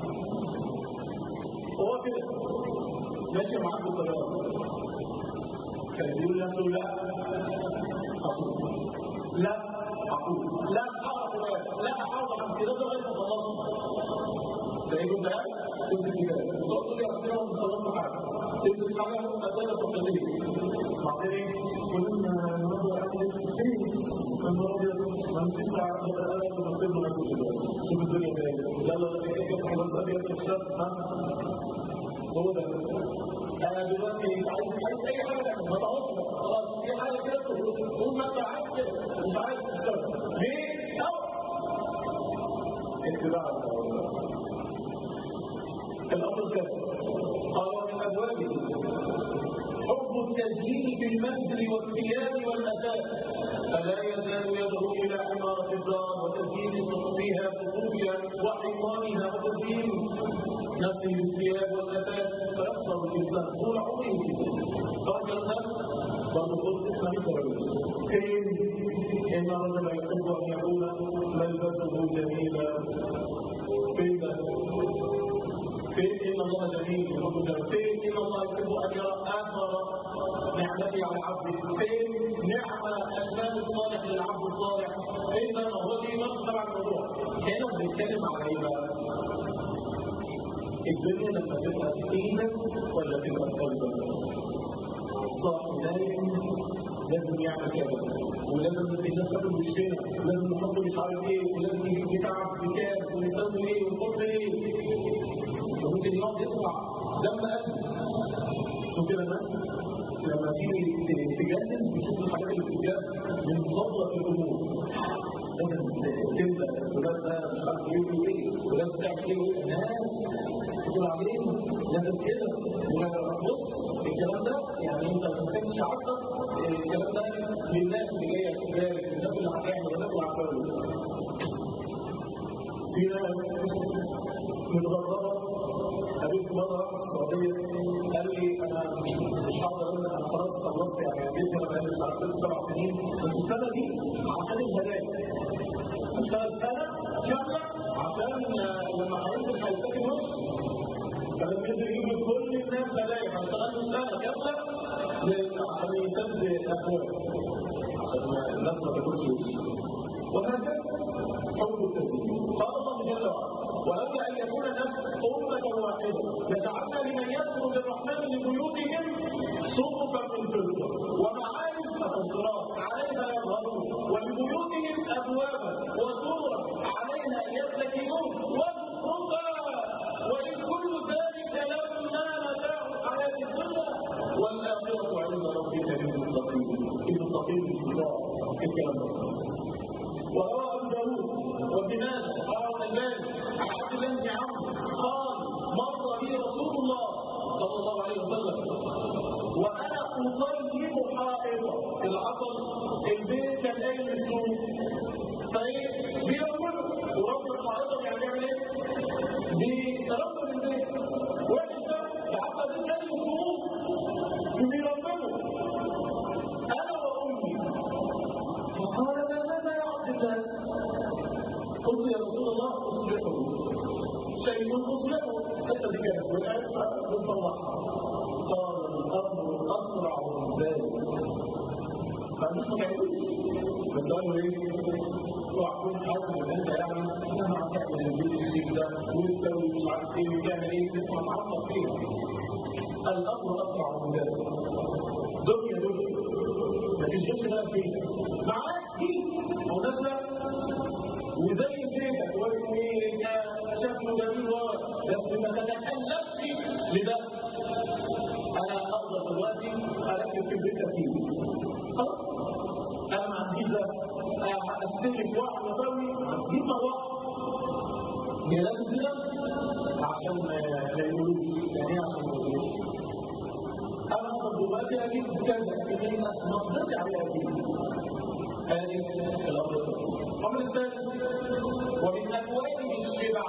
هو كده ماشي معاك بالطريقة كان بيقول له لا أقول لا أقول لا أعرف لا أحاول عن كده لغاية ما خلصت ده يقول ده تمسك كده تقول يا اخي انا خلصت حاجه تمسك حاجه اداه تقليديه بعدين قلنا النهارده اعمل فيس النهارده مسكت على الاله وبكتب له مسج شوف الدنيا فين يلا افتح الواتساب يفتح الشات ها هو ده انا دلوقتي عايز عايز اي حاجه تعمل ما تقعدش خلاص في حاجه كده طول ما انت عايز كده مش عايز تشتغل ليه؟ او اتباع الأمر الثالث قال ومن أبوابه حب التزيين في المنزل والثياب والأثاث فلا يزال يدعو إلى عمارة الدار وتزيين سقوفها سقوفها وحيطانها وتزيين نفسه بالثياب والأثاث فيخسر الإنسان طول عمره خرج الناس برضه قلت احنا مش كريم إن الرجل يحب أن يكون ملبسه جميلا فين فين ان الله جميل فين ان الله يحب ان يرى اثر نعمته على عبده فين نعمه المال الصالح للعبد الصالح اذا هو دي نص تبع الموضوع هنا بنتكلم على ايه بقى؟ الدنيا لما تبقى في ايدك ولا تبقى في قلبك؟ صاحب نايم لازم يعمل كذا ولازم الناس تاخد وشنا ولازم نحط مش عارف ايه ولازم يجيب بتاع بكام ونسوي ايه ونحط ايه وممكن يقعد يطلع دم قلب شوف كده الناس لما تيجي تجهز تشوف الحاجات اللي بتتجهز من ضبط الامور لازم تبدا ولاد ده مش عارف ايه وايه ولازم تعمل ايه وايه الناس تقول عليهم لازم كده بص الكلام ده يعني انت ما تكونش عارفه الكلام ده للناس اللي جايه في بالك الناس اللي هتعمل الناس اللي هتسوي في ناس متغربه قابلت مره في السعوديه قال لي انا مش هقدر اقول انا خلاص خلصت يعني جيت هنا بقالي مش عارف ست سبع سنين بس السنه دي عشان الهدايا اشتغل سنه كامله عشان لما هينزل هيتسكن وش فلازم ينزل يجيب له كل الناس هدايا هيشتغل له سنه كامله عشان يسد اخوه عشان الناس ما تاكلش وش وهكذا حب التسليم قال الله جل وعلا ولولا ان يكون الناس امه واحده لجعلنا لمن يذكر بالرحمن لبيوتهم سقفا من فضه ومعارج مسترات عليها يظهرون ولبيوتهم ابوابا وسورا عليها يتكئون وزخرفا وان كل ذلك لما متاع الحياه الدنيا والاخره عند ربك للمتقين المتقين في الكلام وروى ابو داود وابن قال الالباني عن عبد الله بن عمرو قال مر بي رسول الله صلى الله عليه وسلم وانا اطيب حائطا العصر البيت كان قايل السوق فايه بيرمله ورب الحائطه كان بيعمل ايه؟ بيرمل البيت واحد ده لحد البيت قايل السوق بيرمله انا وامي فقال ما هذا يا عبد الله قلت يا رسول الله اصلحه شيء اصلحه حتى دي كانت وقعت فبنصلحها قال الامر اسرع من ذلك ما عندوش ما تعملوش بس قالوا ايه؟ اوعى تكون حاسس ان انت يعني مهما هتعمل البيت الشيك ده وتسوي مش عارف ايه وتعمل ايه تسمع تعطل فيها الامر اسرع من ذلك دنيا دنيا ما تشغلش بالك فيها معاك دي مناسبه وزي بيتك وانت شكله جميل بس ما تتكلمش لده انا اقدر دلوقتي اركب في البيت اكيد خلاص انا ما عنديش ده استلف واحد واسوي هجيب مروحه هي لازم كده عشان ما يقولوش يعني ايه عشان ما يقولوش انا اقدر دلوقتي اجيب كذا لكن ما اقدرش عليها اكيد هذه الامر الثالث الامر الثالث ومن اكوانه الشبع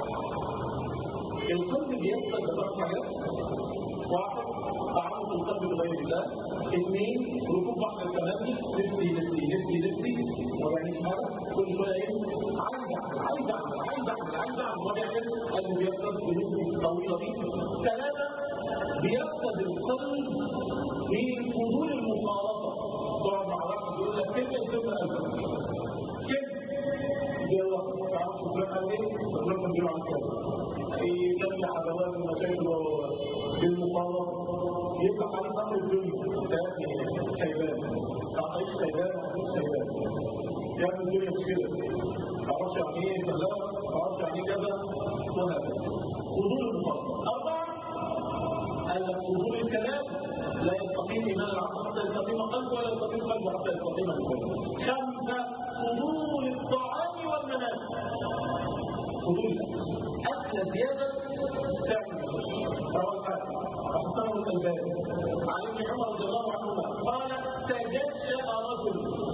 القلب بيحصل بثلاث حاجات واحد تعرض القلب لغير الله اثنين ركوب بحر التمني نفسي نفسي نفسي نفسي ما بيعملش حاجه كل شويه ايه عايز اعمل عايز اعمل عايز اعمل عايز اعمل ما بيعملش قلبه بيفقد بنفس الطويله دي ثلاثه بيفقد القلب من فضول المخالطه تقعد مع واحد يقول لك كيف يشتغل قلبك كيف يلا تعرف فلان قال ايه فلان كان بيقول عن كذا يجمع عدوات المشاكل بالمقاومه يفتح عليه امر الدنيا تاتي خيبان تعيش خيبان وتعيش خيبان يعمل الدنيا مشكله تعرفش يعني ايه كذا تعرفش يعني ايه كذا وهكذا فضول المقاومه اربعه قال لك فضول الكلام لا يستقيم ايمان العبد حتى يستقيم قلبه ولا يستقيم قلبه حتى يستقيم لسانه خمسه فضول الطعام والمنام فضول اكل زياده تعمل رواه الحاكم احسنه الالباني عن ابن عمر رضي الله عنهما قال تجشأ رجل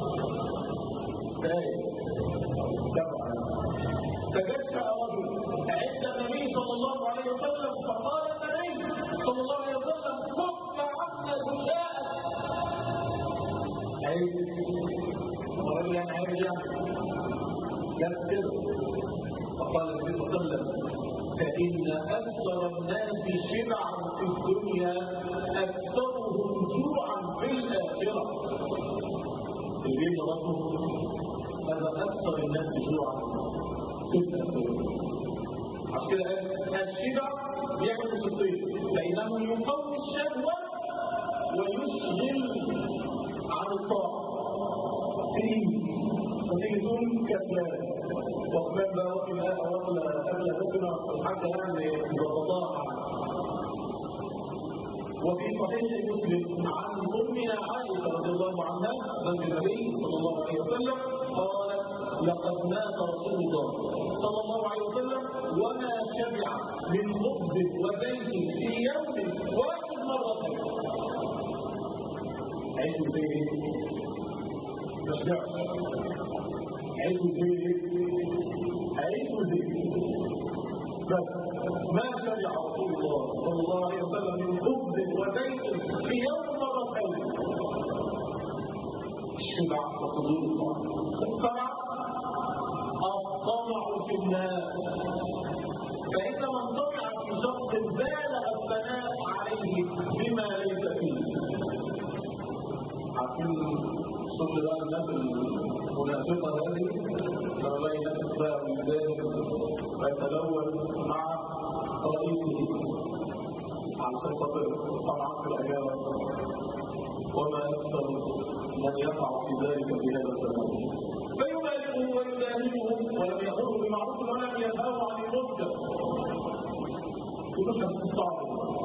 تجشأ رجل عند النبي صلى الله عليه وسلم فقال النبي صلى الله عليه وسلم كف عنا جشاءك عيب الراجل يعني عيب يعني لا كده فقال النبي صلى الله عليه وسلم فإن أكثر الناس شبعا في الدنيا أكثرهم جوعا في الآخرة الجيل ربه هذا أكثر الناس جوعا في الآخرة عشان كده الشبع بيعمل شقين فإنه يقوي الشهوة ويشغل عن الطاعة تيجي فتيجي تقول كسلان وكمان بقى واكل واكل اكله دسمه الحاجه يعني مظبطاها وفي صحيح مسلم عن امنا عائشه رضي الله عنها زوج النبي صلى الله عليه وسلم قالت لقد مات رسول الله صلى الله عليه وسلم وما شبع من خبز وزيت في يوم واحد مرتين عيش زيت ما شبعش عيش زيت عيش زيت بس ما شبع رسول الله صلى الله عليه وسلم من خبز وزيت في يوم مرتين الشبع وحضور الله الطمع الطمع في الناس فإن من طمع في شخص بالغ الثناء عليه بما ليس فيه عارفين شغل بقى الناس المنافقة هذه لما بقى ينافق بقى ولدان ويتلون مع رئيسه علشان خاطر طبعا في الأجابة وما أكثر من يقع في ذلك في هذا الزمان فيبالغه ويداهمه ولم يأمره بمعروف ولم ينهاه عن المنكر يقول نفس الصعب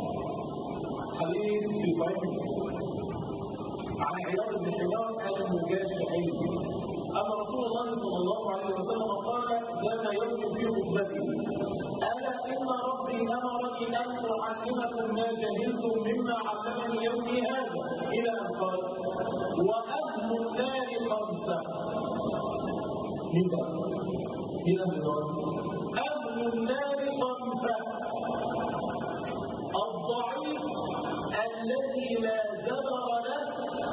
حديث في صحيح عن عياض بن حمار المجاشعي أن رسول الله صلى الله عليه وسلم قال ذات يوم في خطبته ألا إن ربي أمرني أن أعلمكم ما جهلتم مما علمني يومي هذا إلى أن قال وأهل النار خمسة مين ده؟ مين أهل النار؟ أهل النار خمسة الضعيف الذي لا زبر له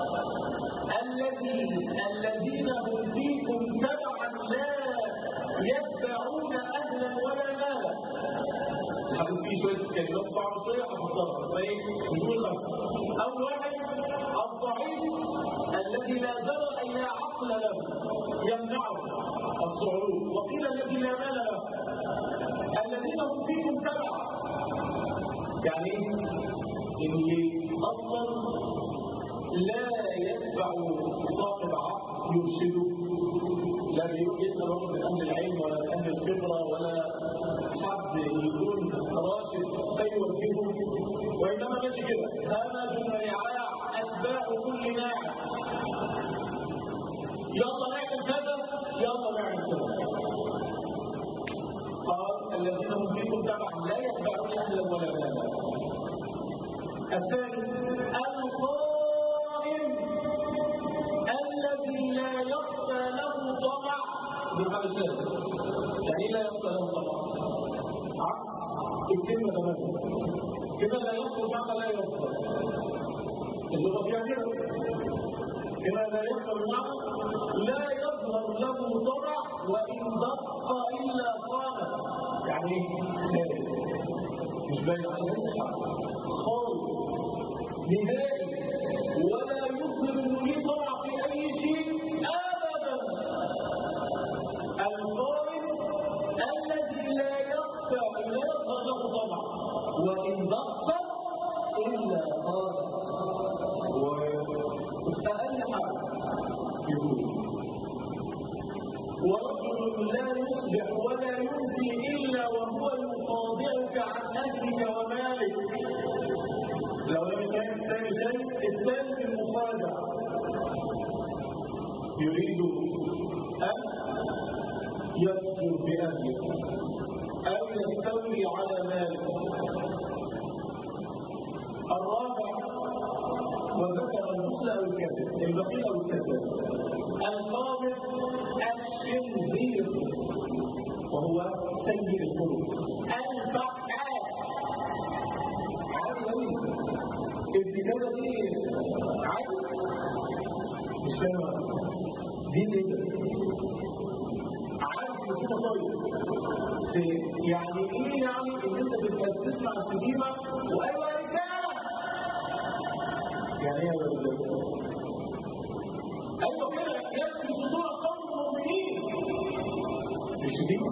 الذي الذين هم فيكم تبعا لا يتبعون اهلا ولا مالا الحديث فيه شويه كلمات صعبه شويه هتفضلها زي نقول خمسه اول واحد الضعيف الذي لا زبر اي لا عقل له يمنعه الصعود وقيل الذي لا مال له الذين هم فيكم تبعا يعني اللي اصلا لا يتبع صاحب عقل يرشده لا يسأل واحد من أهل العلم ولا من أهل الخبرة ولا حد يكون راشد فيوجهه وإنما ماشي كده همج رعاع أتباع كل ناعم يلا نعمل كذا يلا نعمل كذا قال الذين هم فيكم تبعا لا يتبعون أهلا ولا مالا الثالث الخائن الذي لا يخفى له طمع بحال شاذ يعني لا يخفى له طمع عكس الكلمة تماما كده لا يخفى معنى لا يخفى اللغة فيها كده كده لا يخفى بمعنى لا يظهر له طمع وإن دق إلا قال يعني خالد مش باين عليه خالص نهائي ولا يظهر لي طمع في اي شيء ابدا القائم الذي لا يخفى لا يظهر له طمع وان دق الا قال واقل حاجه يقول ورجل لا يصبح ولا يمسي الا وهو يخاضعك عن اهلك ومالك لو لم يكن الثاني شيء الثالث المخادع يريد أن يسجر بأهله أو يستولي على ماله الرابع وذكر المثل أو الكذب البخيل أو الكذب الخامس الشنزير وهو سيء الخلق الفحاش عادي قوي الكتابة دي عادي مش فاهم دي ايه عارف ان في مصايب بس يعني ايه يعني ان انت تبقى تسمع الشتيمه وايوه يا رجاله يعني ايه يا رجاله ايوه كده يكفي صدور قوم المؤمنين الشتيمه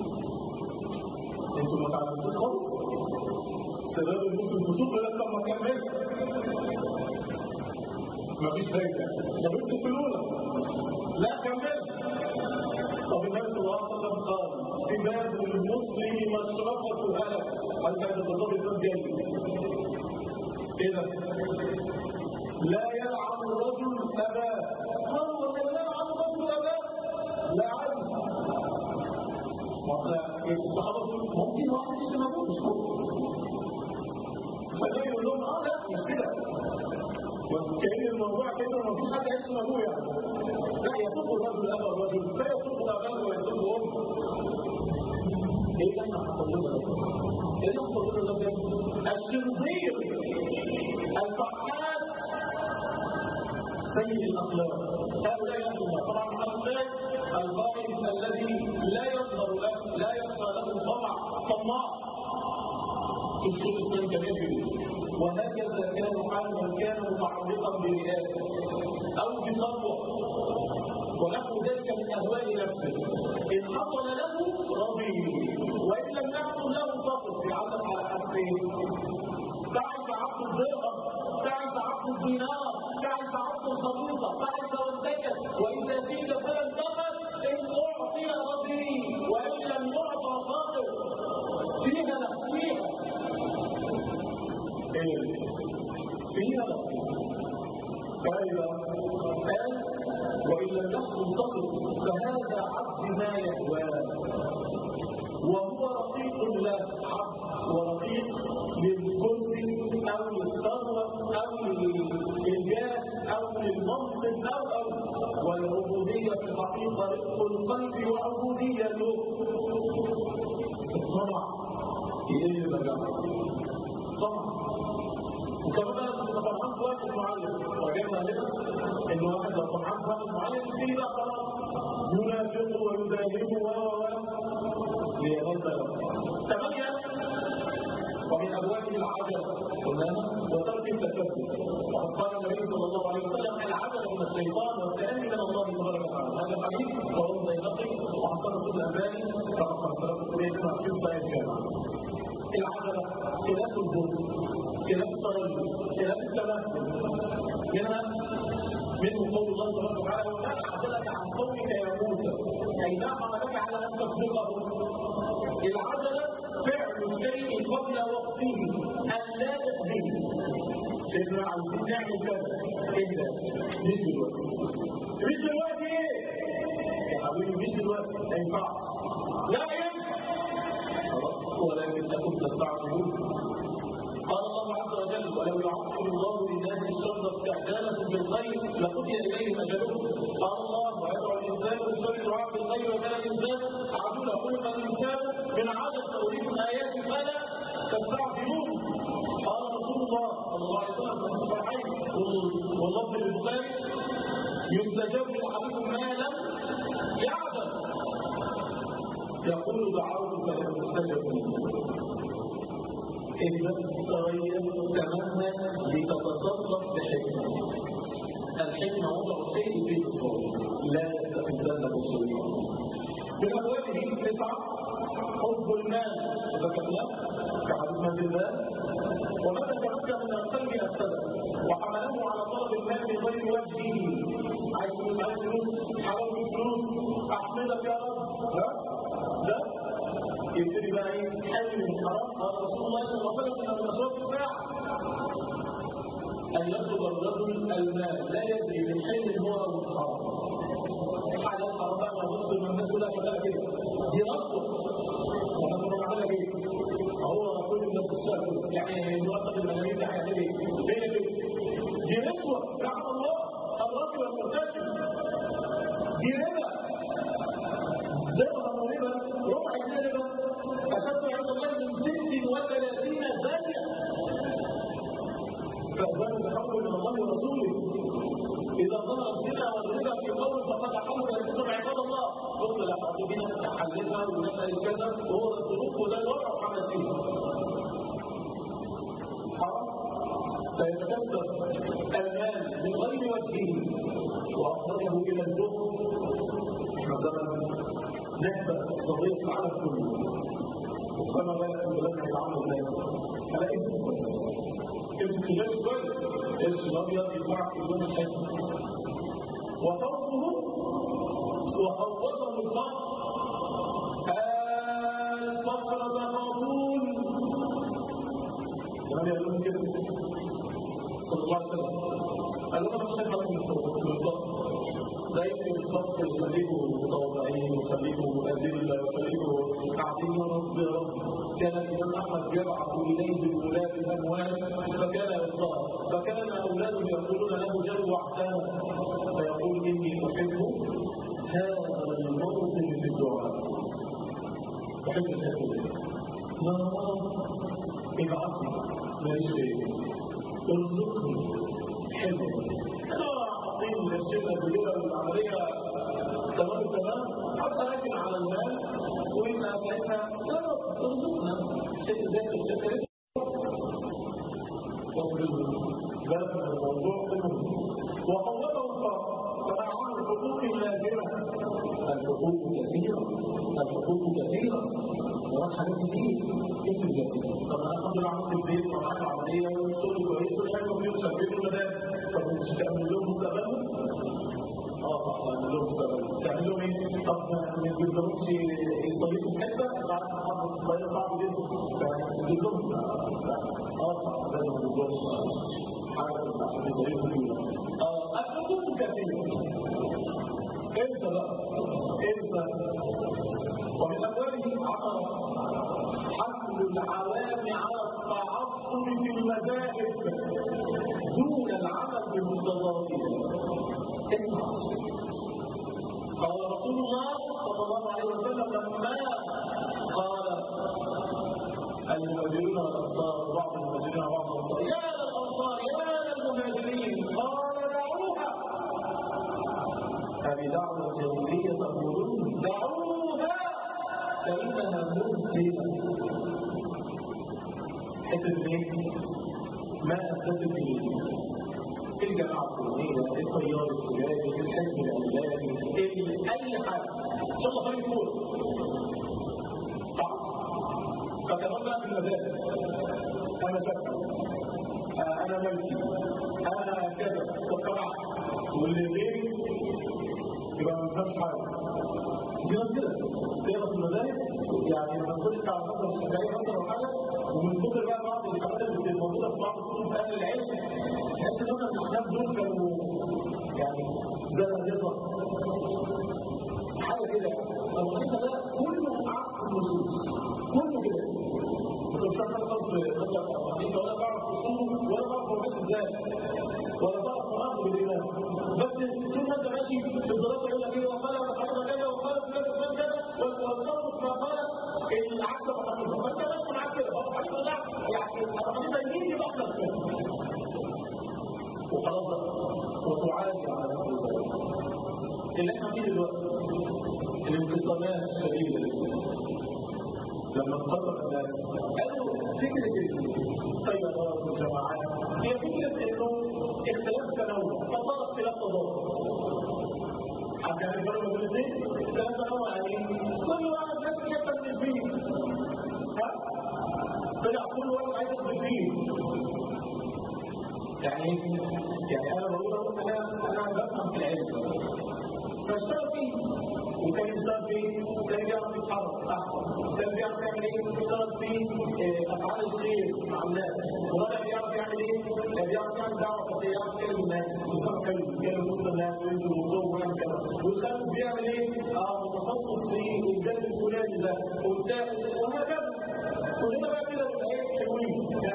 انتوا ما تعلمتوش خالص سبب المسلم فسوق لك لما كمل مفيش فايده مفيش تقولونا لا كمل طب النبي صلى الله عليه وسلم قال سباب المسلم مشرقة هلك هل كان الخطاب يكون جاي ايه ده؟ لا يلعن الرجل اباه هو لا يلعن الرجل اباه لا عز الصحابه ممكن واحد يشتم ابوه مش ممكن فده يقول لهم اه لا مش كده كأن الموضوع كده ما فيش حد يسمى ابوه يعني لا يصب الرجل ابا الرجل لا يصب اباه ويصب امه ايه اللي احنا حصل لنا ده؟ ايه اللي حصل لنا ده الشرير الفحاش سيء الاخلاق هؤلاء يحمل الله طبعا هؤلاء الغائب الذي لا يظهر له لا يظهر له طمع طماع في الشيء الاسلامي كمان كبير وهكذا كان حال من كان متعلقا برئاسه او بثروه ونحو ذلك من اهواء نفسه ان حصل له رضي وان لم يحصل له فقر يعلم على حسبه تعس عبد الدرهم تعس عبد الدينار تعس عبد الخميصه تعس وانتكت واذا شئت فلن تقل ان اعطي رضي وان لم يعطى فاقر فيها نفسيها فيها فإذا قال وإن لم يحصل سقط فهذا عبد ما يهواه وهو رقيق له عبد ورقيق للكرسي أو للثروة أو للجاه أو للمنصب أو أو والعبودية في الحقيقة رق القلب وعبودية له الطمع يقل بقى طمع وكمان لما فرحان في واحد معين وجدنا لنا ان واحد لو فرحان في واحد معين يبتدي بقى خلاص ينافقه ويداهمه و و ليغض له ثمانية ومن أبواب العجل قلناها وترك التكبر وقد قال النبي صلى الله عليه وسلم العجل من الشيطان والتأني من الله تبارك وتعالى هذا الحديث رواه البيهقي وحسن رسول الألباني رقم 52 صحيح الجامعة العجلة خلاف البر خلاف الطريق خلاف التمثل منها منه قول الله تبارك وتعالى وما عجلك عن قومك يا موسى اي ما حملك على ان تسبقه العجله فعل الشيء قبل وقته ان لا يقضيه شايفنا عاوزين نعمل كذا اهدى مش دلوقتي مش دلوقتي ايه يا حبيبي مش دلوقتي ما ينفعش لا ينفع ولكنكم تستعجلون قال الله عز وجل ولو يعقل الله للناس الشر استعجالهم بالخير لقضي اليهم اجلهم قال الله ويدعو الانسان بالشر دعاء بالخير وكان الانسان عجولا خلق الانسان من عدد توريكم ايات فلا تستعجلون قال رسول الله صلى الله عليه وسلم في الصحيحين واللفظ للبخاري يستجاب لاحدكم ما لم يعلم يقول دعوت فلم تستجب إذا تغير تماما لتتصرف بحكمة الحكمة وضع الشيء في الصوت لا تتخذن بالسلطان من أبوابه تسعة حب المال ذكرنا كحديث من الله وماذا تمكن من القلب أفسده وحمله على طلب المال من غير وجهه عايز فلوس عايز فلوس حرام فلوس أحمدك يا رب ها ده يبتدي بقى ايه حل من الحرام قال رسول الله صلى الله عليه وسلم من اشراط الساعه ان يطلب الرجل المال لا يدري من حل هو او من حرام حاجه حرام بقى نبص من الناس كلها شغاله كده دي رفضه وانا كنا بنعملها ايه؟ هو كل الناس الشهر يعني المرتب الملايين ده هيعمل ايه؟ ليه كده؟ دي رشوه لعن الله الرجل المرتشف دي ربا درهم ربا ربع جنيه ربا أشد عند الله من ست وثلاثين زانية فأذان بحق من الله ورسوله إذا ظهر الزنا والربا في قوم فقد حول يكون عباد الله بص لا حاطبين نحللها ونسأل كذا وهو ده الظروف وده الوضع وحمل فيه حرام فيتكسر المال من غير وجهه وأخرجه إلى الدخل احنا زمن نهبة صغير في العالم كله فما بالك بلدنا يتعامل ازاي؟ هلاقي كويس امسك القرش كويس القرش الابيض ينفعك في اللون الحلو وخوفه وخوفه الفقر الفقر تخافون النبي قال لهم كده صلى الله عليه وسلم قال لهم مش هيبقى من الفقر دايما الفقر يخليكم متواضعين ويخليكم أذلة ويخليكم قاعدين يا رب يا رب كان الإمام أحمد يبعث إليه بولاد الأموال فكان يرضاها فكان أولاده يقولون له جل وعدانا فيقول إني أحب هذا الموطن في الدعاء أحب هذا يا رب ابعثني ماليش غير ارزقني حلو انا عظيم الشبه باللغه العمليه تمام تمام حتى لكن على المال وإنا ساعتها يا رب ارزقنا شيء ذات الشكل واصبر بالك من الموضوع منهم وقوته الفرق فمعه الحقوق اللازمه الحقوق كثيره الحقوق كثيره وراك حاجات كتير اسم جاسم طب انا الحمد لله عملت البيت وعملت العمليه والشغل كويس والحلو فيه وشغالين المدارس طب مش تعمل لهم مستقبلهم؟ اه صح تعمل لهم مستقبلهم تعمل لهم ايه؟ طب ما تجيب لهمش يصيفوا في حته بعد ما حافظ الصيف صعب جدا فتجيب لهم اه صح لازم تجيب لهم حاجه عشان يصيفوا فيها اه الحقوق كثيره انسى بقى انسى ومن أبوابه عشرة حمل العوام على التعصب في المذاهب دون العمل بمقتضاتها التعصب قال رسول الله صلى الله عليه وسلم لما قال المهاجرون والانصار بعض المهاجرين وبعض الانصار يا للانصار يا للمهاجرين قال دعوها أبدعوة جاهلية تقولون دعوها فإنها مبتلة حتة ايه؟ ما أنتسب إليه الجماعة الفلانية التيار الفلاني الحزب العلاني أي حاجة إن شاء الله فريق كورة صح فكمان بقى في المدارس أنا شكل أنا ملكي أنا كذا والطبع واللي غيري يبقى ما فيهاش حاجة في ناس كده تقرا في المدارس يعني لما تقول انت على مثلا الشافعيه مثلا او حاجه ومن كتر بقى بعض الحاجات اللي بتبقى موجوده في بعض كتب اهل العلم تحس ان مثلا الاحناف دول كانوا يعني زي الرضا حاجه كده الحقيقه ده كله عكس النصوص كله كده ما كنتش عارف خالص مثلا الحقيقه ولا بعرف اصوله ولا بعرف هو ماشي ازاي ولا بعرف مناطق بالايمان بس طول ما انت ماشي في الدراسه يقول لك ايه وقال وقال كذا وقال فلان فلان كذا والخلق ما قال العكس وحقيقه فانت ماشي معاك كده هو حقيقه ده يعني الحقيقه يمين يبقى احسن كده وخلاص بقى وتعالج على نفس الزمن اللي احنا فيه دلوقتي الانقسامات الشديده لما انقسم الناس قالوا فكره التيارات والجماعات هي فكره انه اختلاف تنوع فصار اختلاف تضاد حتى يعني الفرق بين الاثنين اختلاف تنوع يعني كل واحد نفس حته من الفيل ها طلع كل واحد عايز ياخد فيه يعني يعني انا بقول لهم انا انا بفهم في العلم فاشتغل فيه وكان يشتغل فيه كان بيعرف يتحرك احسن كان بيعرف يعمل ايه يشتغل في افعال الخير مع الناس وبدا بيعرف يعمل ايه بيعرف يعمل دعوه خيريه يعرف يكلم الناس يسمع كلمه يكلم وسط الناس وينزل ويقوم ويعمل كذا والخامس بيعمل ايه اه متخصص في الجانب الفلاني ده والثالث وهكذا كلنا بقى كده نبقى ايه حلوين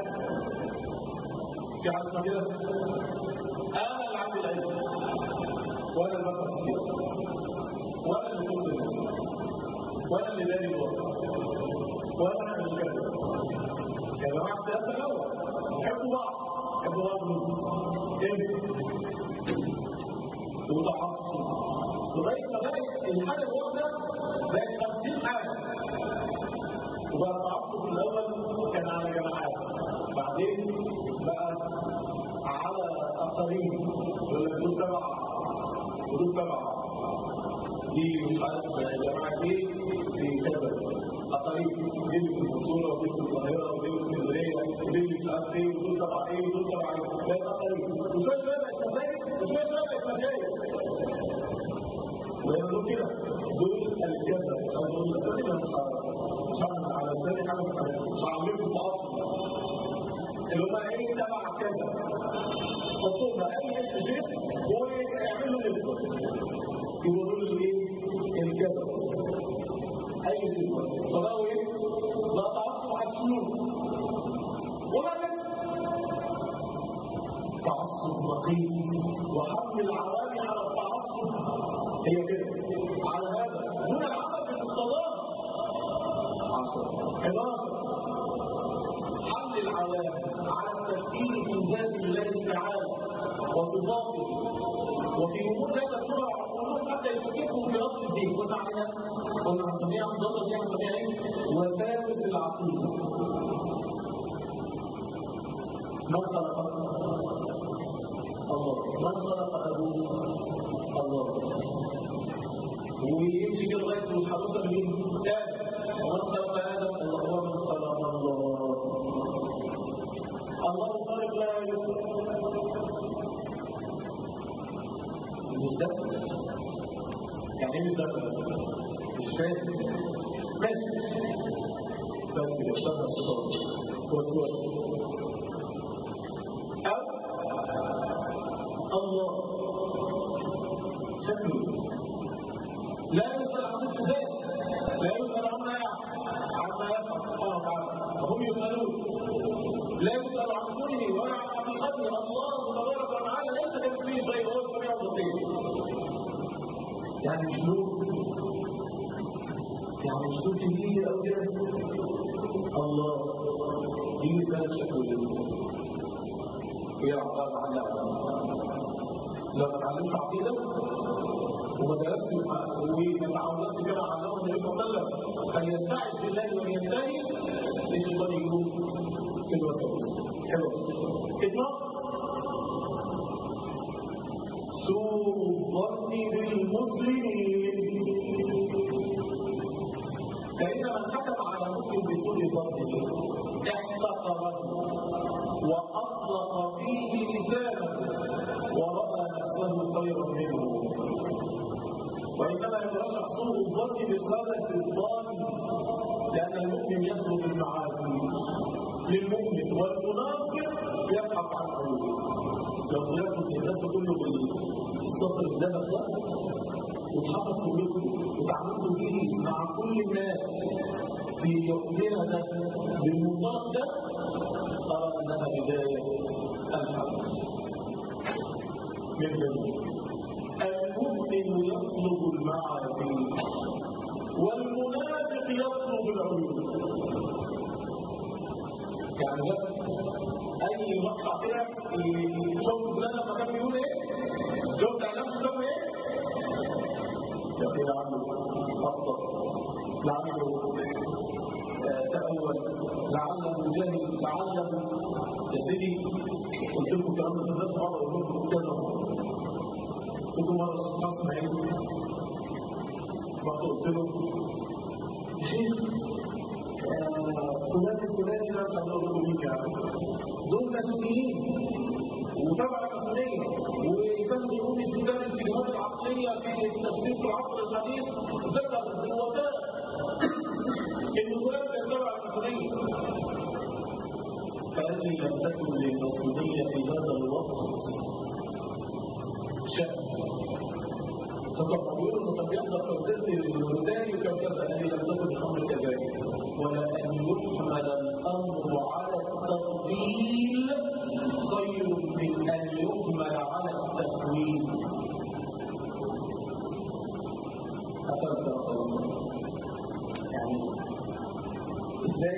في حاجه اسمها كده انا اللي عندي العلم وانا اللي بفهم السياسه وانا اللي بص الناس وانا اللي داري الوضع وانا اللي كذا يا جماعه السياسه جوه حبوا بعض حبوا بعض ايه وتعصب لغايه ما بقت الحاجه الواحده بقت 50 حاجه وبقى التعصب الاول كان على جماعات بعدين بقى على اقاليم يقول لك دول تبع ودول تبع دي مش عارف جماعه ايه في كذا اقاليم دي اللي في المنصوره ودي في القاهره ودي في اسكندريه ودي اللي مش عارف ايه ودول تبع ايه ودول تبع ايه بقت اقاليم وشويه شويه بقت مساجد وشويه شويه بقت مشايخ ويقولوا كده دول الكذا انا بقول لساني انا مش عارف مش عارف على لساني حاجه مش هعملكم تعصب اللي هم ايه تبع كذا حطوا لنا اي اسم شيخ ويعملوا نسبه يقولوا له ايه الكذا اي صفه فبقوا ايه لا تعصب على السلوك ولكن تعصب دقيق وحمل العوام على التعصب هي كده على هذا دون العمل بالمقتضاه 10 11 حمل العوام على التفكير في ذات الله تعالى وصفاته وفي امور لا تدخل على القلوب حتى يفككهم في اصل الدين قلنا عليها قلنا هنسميها 11 دي هنسميها ايه؟ وساوس العقيده من خلق الله من خلق ابوه الله ويمشي كده لغايه الحدوثه من ادم ومن خلق ادم الله ومن خلق الله الله خالق لا يخلق مستثنى يعني ايه مستثنى؟ مش فاهم ماشي بس كده اشتغل الشيطان وسوسه او الله شكله لا يسأل عن مثل ذلك لا يسأل عما عما يفعل سبحانه وتعالى وهم يسألون لا يسأل عن كونه ولا عن حقيقته الله تبارك وتعالى ليس كمثله شيء وهو السميع البصير يعني اسلوب يعني اسلوب كبير قوي كده الله دي ثلاث شكل ويلعب بقى معلق لو ما اتعلمش عقيده وما درستش وما تعودتش كده على النبي صلى الله عليه وسلم فليستعذ بالله وينتهي للشيطان يكون في الوسوس حلو 12 سوء الظن بالمسلمين فإن من حكم على مسلم بسوء ظنه احتقره وأطلق فيه لسانه ورأى نفسه خيرا منه وإنما يترشح سوء الظن بخالة الظن لأن المؤمن يطلب المعاصي للمؤمن والمنافق يبحث عن عيوبه لو طلعت من الناس كله بالسطر الزمن ده وتحفظ صورته وتعاملته به مع كل الناس في يومنا ده بالمنطلق ده أرى أنها بداية الحمد من جميل المؤمن يطلب المعاصي والمنافق يطلب العيوب يعني بس اي مقطع كده شفت فلان لما كان بيقول ايه شفت اعلام بيسوي ايه يا اخي لعله اخطا لعله تأول لعله جاهل لعله يا سيدي قلت لكم الكلام ده في الناس مره قلت لكم كذا قلت لكم مره سبحان اسماعيل رحت قلت له يا شيخ فلان الفلاني لا تقدر مين يعني دول مسؤولين وتبع المسؤوليه وكانوا يقول استخدام الفيديوهات العقليه في التفسير في العصر الحديث ذكر بالوفاء ان فلان كان تبع المسؤوليه قال لي لم تكن للمسؤوليه في هذا الوقت شأن فطبعوا انه طب يحضر فردت الثاني وكان كذا قال لي لم تكن الامر كذلك ولا ان يحمل الامر على التفضيل خير من ان يحمل على التفويض أثرت خلاص يعني ازاي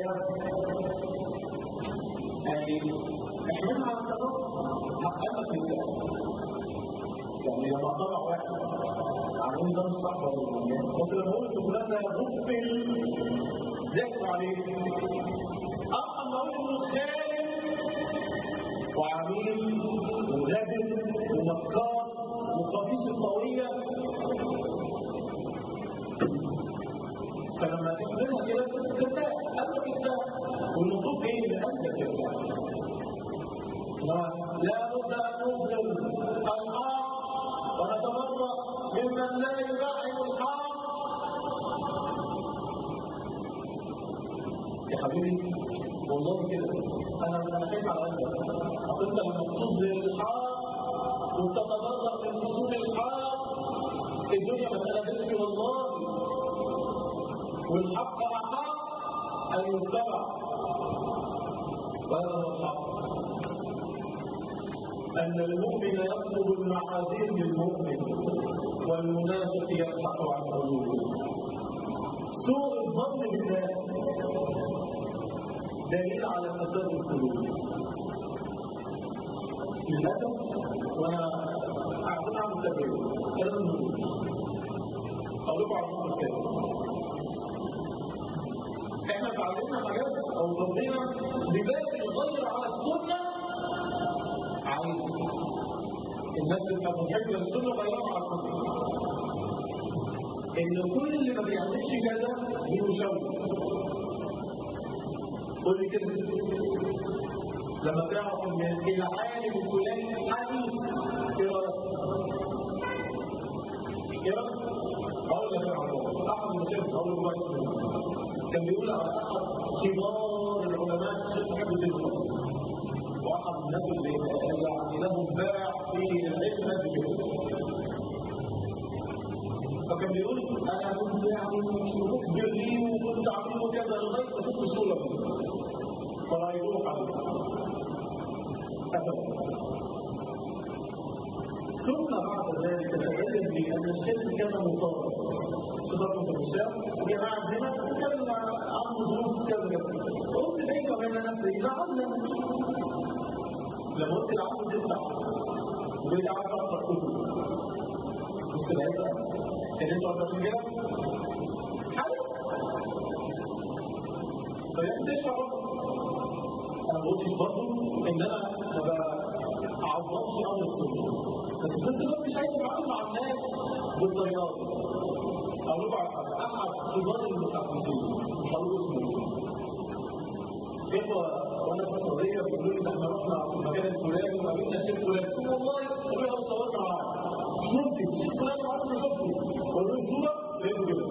يعني احملها على التفضيل حققت ازاي يعني لما طلع واحد عاملين ده مش صح ولا بس لما قلت فلان ده مقبل ضحكوا عليه اما انه خالد وعميل وغادر ومكار وقميص الطويله فلما تكملها كده ترتاح قلبك يرتاح والمطلوب ايه ان قلبك يرتاح لا بد ان نظهر الحق ونتبرأ ممن لا يدعم الحق يا حبيبي والله كده انا انا خايف على قلبك اصل انت لما تظهر الحق وتتبرأ من نصوص الحق الدنيا ما تقلبش والله والحق احق ان يتبع وهذا هو الحق أن المؤمن يطلب المحاذير للمؤمن والمنافق يبحث عن حدوده سوء الظن بالله دليل على فساد القلوب للأسف وأنا أعطينا عن التجربة لازم أقول لكم على الأمر الثاني احنا اتعلمنا حاجات او ظننا بباب الغير على السنه عايز الناس تبقى محبه للسنه غيرها على السنه ان كل اللي ما بيعملش كذا بيشوه قول لي كده لما تعرف ان العالم الفلاني حديث ايه رايك؟ ايه رايك؟ اقول لك يا عمر احد المشايخ اقول له كويس كان بيقول على احد كبار العلماء شيخ محمد بن الحسن واحد الناس اللي يعني لهم باع في العلم قد كده فكان بيقول انا كنت يعني مخبر لي وكنت عامل له كذا لغايه ما شفت صوره منه فرايته حبيبي ثم بعد ذلك تبين لي ان الشرك كان مطابق صدق الهشام جماعه هنا كان عنده ظروف كذا كذا قلت بيني وبين نفسي لعل لما قلت لعل تفتح وبقيت عارف اقرا كتب بص لقيت ان انتوا عارفين كده حلو فلازم تشرب انا ما قلتش برضه ان انا ما بعظمش امر السنه بس في نفس الوقت مش عايز اتعامل مع الناس بالطريقه دي اقول لكم على احد كبار المتحدثين قالوا اسمه اخوه وانا في السعوديه بيقولوا لي ده احنا رحنا في المكان الفلاني وقابلنا الشيخ فلان قلت والله قالوا لي صورنا معاه مش ممكن الشيخ فلان معاه من شفته قالوا لي الصوره لقيته كده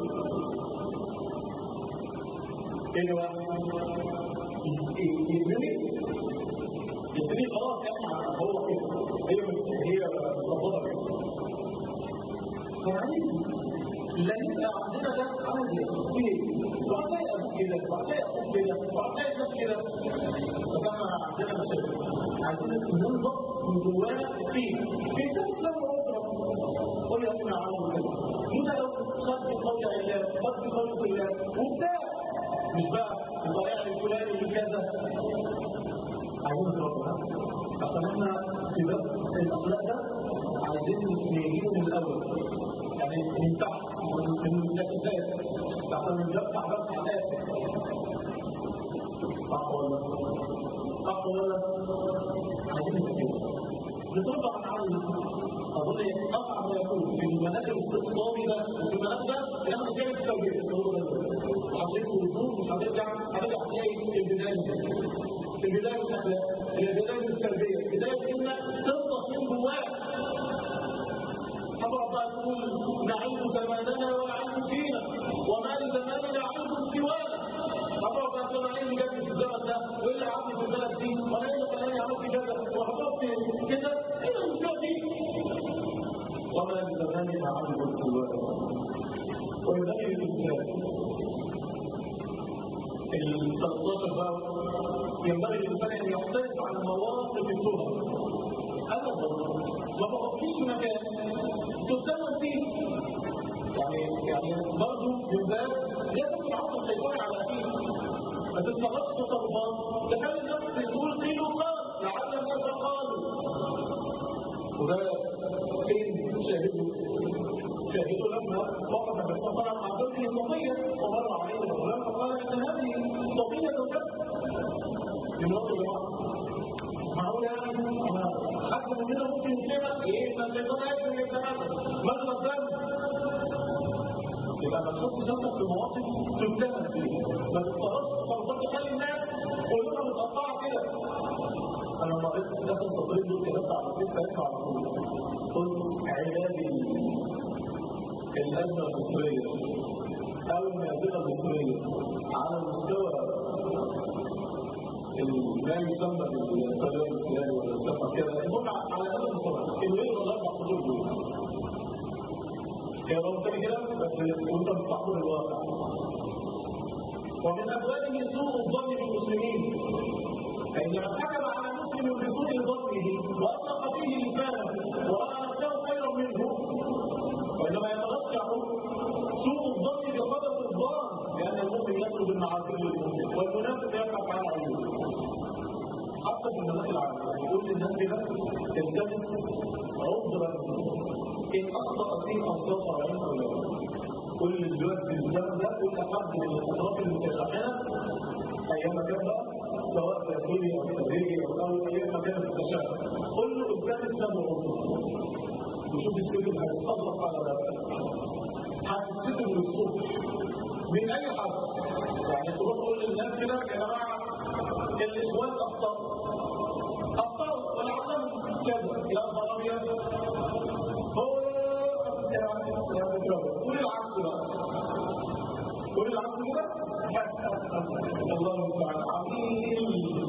ايه ده بقى؟ يهمني يسري خلاص احنا هو كده هي هي مظبطه كده فعايز لا يبقى عندنا ده عادي فيه وهتلاقي أبو كده وهتلاقي أبو كده وهتلاقي ناس كده بس احنا عندنا مشاكل عايزين ننضف من جوانا فيه في نفس لما اضرب قول يا ابني عملوا كده وده لو خد بقول الله خد بقول الله وبتاع مش بقى الطريقه الفلاني كذا عايزين نضربها عشان احنا في باب الاخلاق ده عايزين نجيبه من الاول يعني من تحت من الاساس عشان نفتح باب حالات صح ولا صح ولا عايزين نجيبه بترضى عن عمل اظن اصعب ما يكون في المناخ الاستقطابي ده وفي المناخ ده ياخد كلمه التوجيه حضرتك وجود مش هترجع هترجع تلاقي البدايه البدايه من الاخلاق هي بدايه من التربيه بدايه انك تنضف من جواك هتقعد بقى تقول نعيش زماننا ونعيش فينا وما لزماننا عيب سوانا هتقعد بقى تقول انا ايه اللي جابني في الزمن ده وايه اللي عملي في البلد دي وانا ايه اللي خلاني عملت كذا وهتقعد كده ايه المشكله دي؟ وما لزماننا عيب سوانا ويبين الانسان ال 13 بقى ينبغي للانسان ان يحترص على مواقف التهم ابدا ما بقفش في مكان تتهم فيه يعني يعني برضه من باب لا تكون عقل الشيطان على اخيه ما تتصرفش تصرفات تخلي الناس تقول قيل وقال لعل الناس قالوا وده فين شاهدوا شاهدوا لما وقف النبي صلى الله عليه وسلم مع بنته صفيه ومر عليه الغلام فقال ان هذه صفيه كذا من وقت الجماعه معقول يعني حد مننا ممكن يسمع ايه ما الشيطان يكفي يتنفس ماذا الدم يبقى ما تحطش نفسك في مواقف تتهم فيها ما تتصرفش تصرفات تخلي الناس قلوبها متقطعه كده انا لما قريت داخل سطرين دول كتبت على الفيس ساعتها على طول قلت علاج الازمه المصريه او المأزقه المصريه على مستوى ما يسمى بالتيار الاسلامي ولا يسمى كده المهم على هذا المستوى انه يقرا الاربع سطور دول هي رب كده بس وانت بتحضر الواقع ومن ابوابه سوء الظن بالمسلمين أي من حكم على مسلم بسوء ظنه واطلق فيه لسانه وراى نفسه خيرا منه وانما يترشح سوء الظن بخبث الظن لان المؤمن يطلب المعاصي للمؤمن والمنافق يبحث عن عيوبه حتى في المناطق العامه يقول للناس كده التمس عذرا ان اخطا فيه اوساط طبيعيه او لا كل الجواز في الزمن ده كل حد من الاطراف المتشابهه ايام كان بقى سواء داخلي او خارجي او او ايام كان متشابه قل له التمس له عذر وشوف السجن هيتطبق على ده هتتسجن للصبح من اي حد يعني تروح تقول للناس كده يا جماعه الاخوان اخطاوا اخطاوا ولعلهم كذا يا نهار ابيض هو قول العكس بقى قول العكس كده الله المستعان عظيم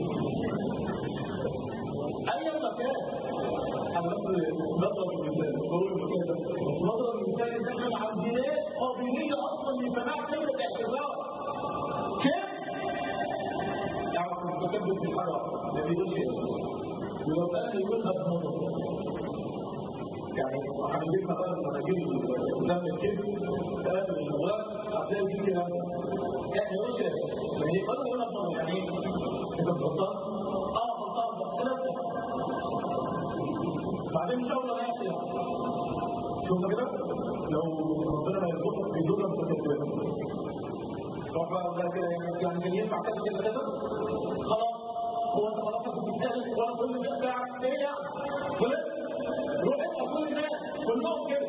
اي مكان انا بس بضرب المثال بقول المكان ده بس بضرب المثال ان احنا ما عندناش قابليه اصلا لسماع كلمه اعتذار كيف؟ يعرف المتكبر في الحرام ما بيقولش اسم ولو قال يقولها بنظر يعني عندنا مثلا لما نجيب دم الكبد تقابل الغلاف هتلاقي فيه كده يعني يقولش يعني ايه بدل يقول لك يعني ايه انت غلطان اه غلطان بس نفسك بعدين ان شاء الله هيحصل شوف كده لو ربنا ما يرزقك بزوجه متكبره روح بقى ولا كده يعني كان ينفع كده كده كده خلاص هو انت خلاص بتتكلم ولا كل ده بتاعك ايه يعني غلط روح انت كل الناس كلهم كده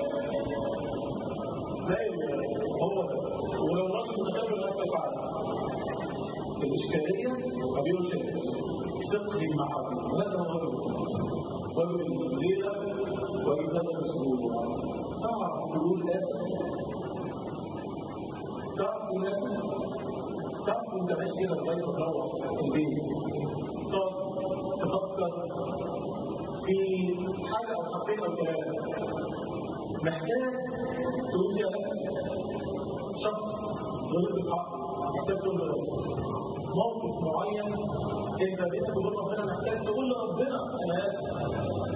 لا هو ده ولو راجل متكبر نفسه يفعل الاشكاليه ما بيقولش فقه المحاضر هذا هو الرجل رجل الليله ويجب هذا الاسلوب تعرف تقول اسف تعرف تقول اسف تعرف انت ماشي كده لغايه ما تروح البيت تقعد تفكر في حاجه او حاجتين او ثلاثه محتاج تقول يا شخص غلط الحق محتاج تقول له موقف معين انت بيتك وبين ربنا محتاج تقول لربنا انا اسف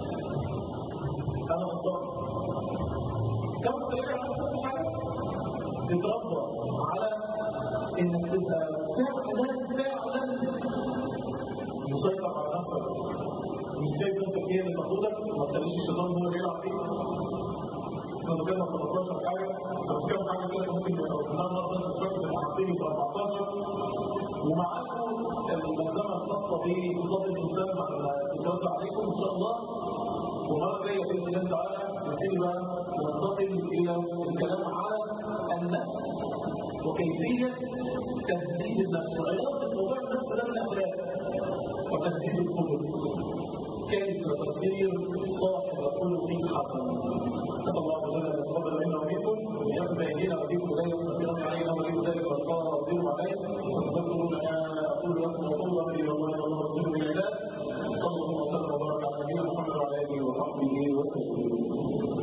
انا غلطان كم تراجع على نفسك حاجه تتربى على انك تبقى فعلا فعلا مسيطر على نفسك مش سايب نفسك هي اللي تاخدك وما تخليش الشيطان هو اللي يلعب فيك احنا ذكرنا 13 حاجه بس كم حاجه كده ممكن نقولها مره تتفكر في 14 ومعاكم الملزمه الخاصه بصفات الانسان لما تتوزع عليكم ان شاء الله ومره جايه باذن الله تعالى نبتدي بقى ننتقل الى الكلام على النفس وكيفيه تهذيب النفس وعلاقه موضوع النفس ده بالاخلاق وتهذيب الخلق كيف تصير صاحب خلق حسن نسال الله عز وجل ان يتقبل منا ومنكم ويقبل ايدينا وايديكم اليه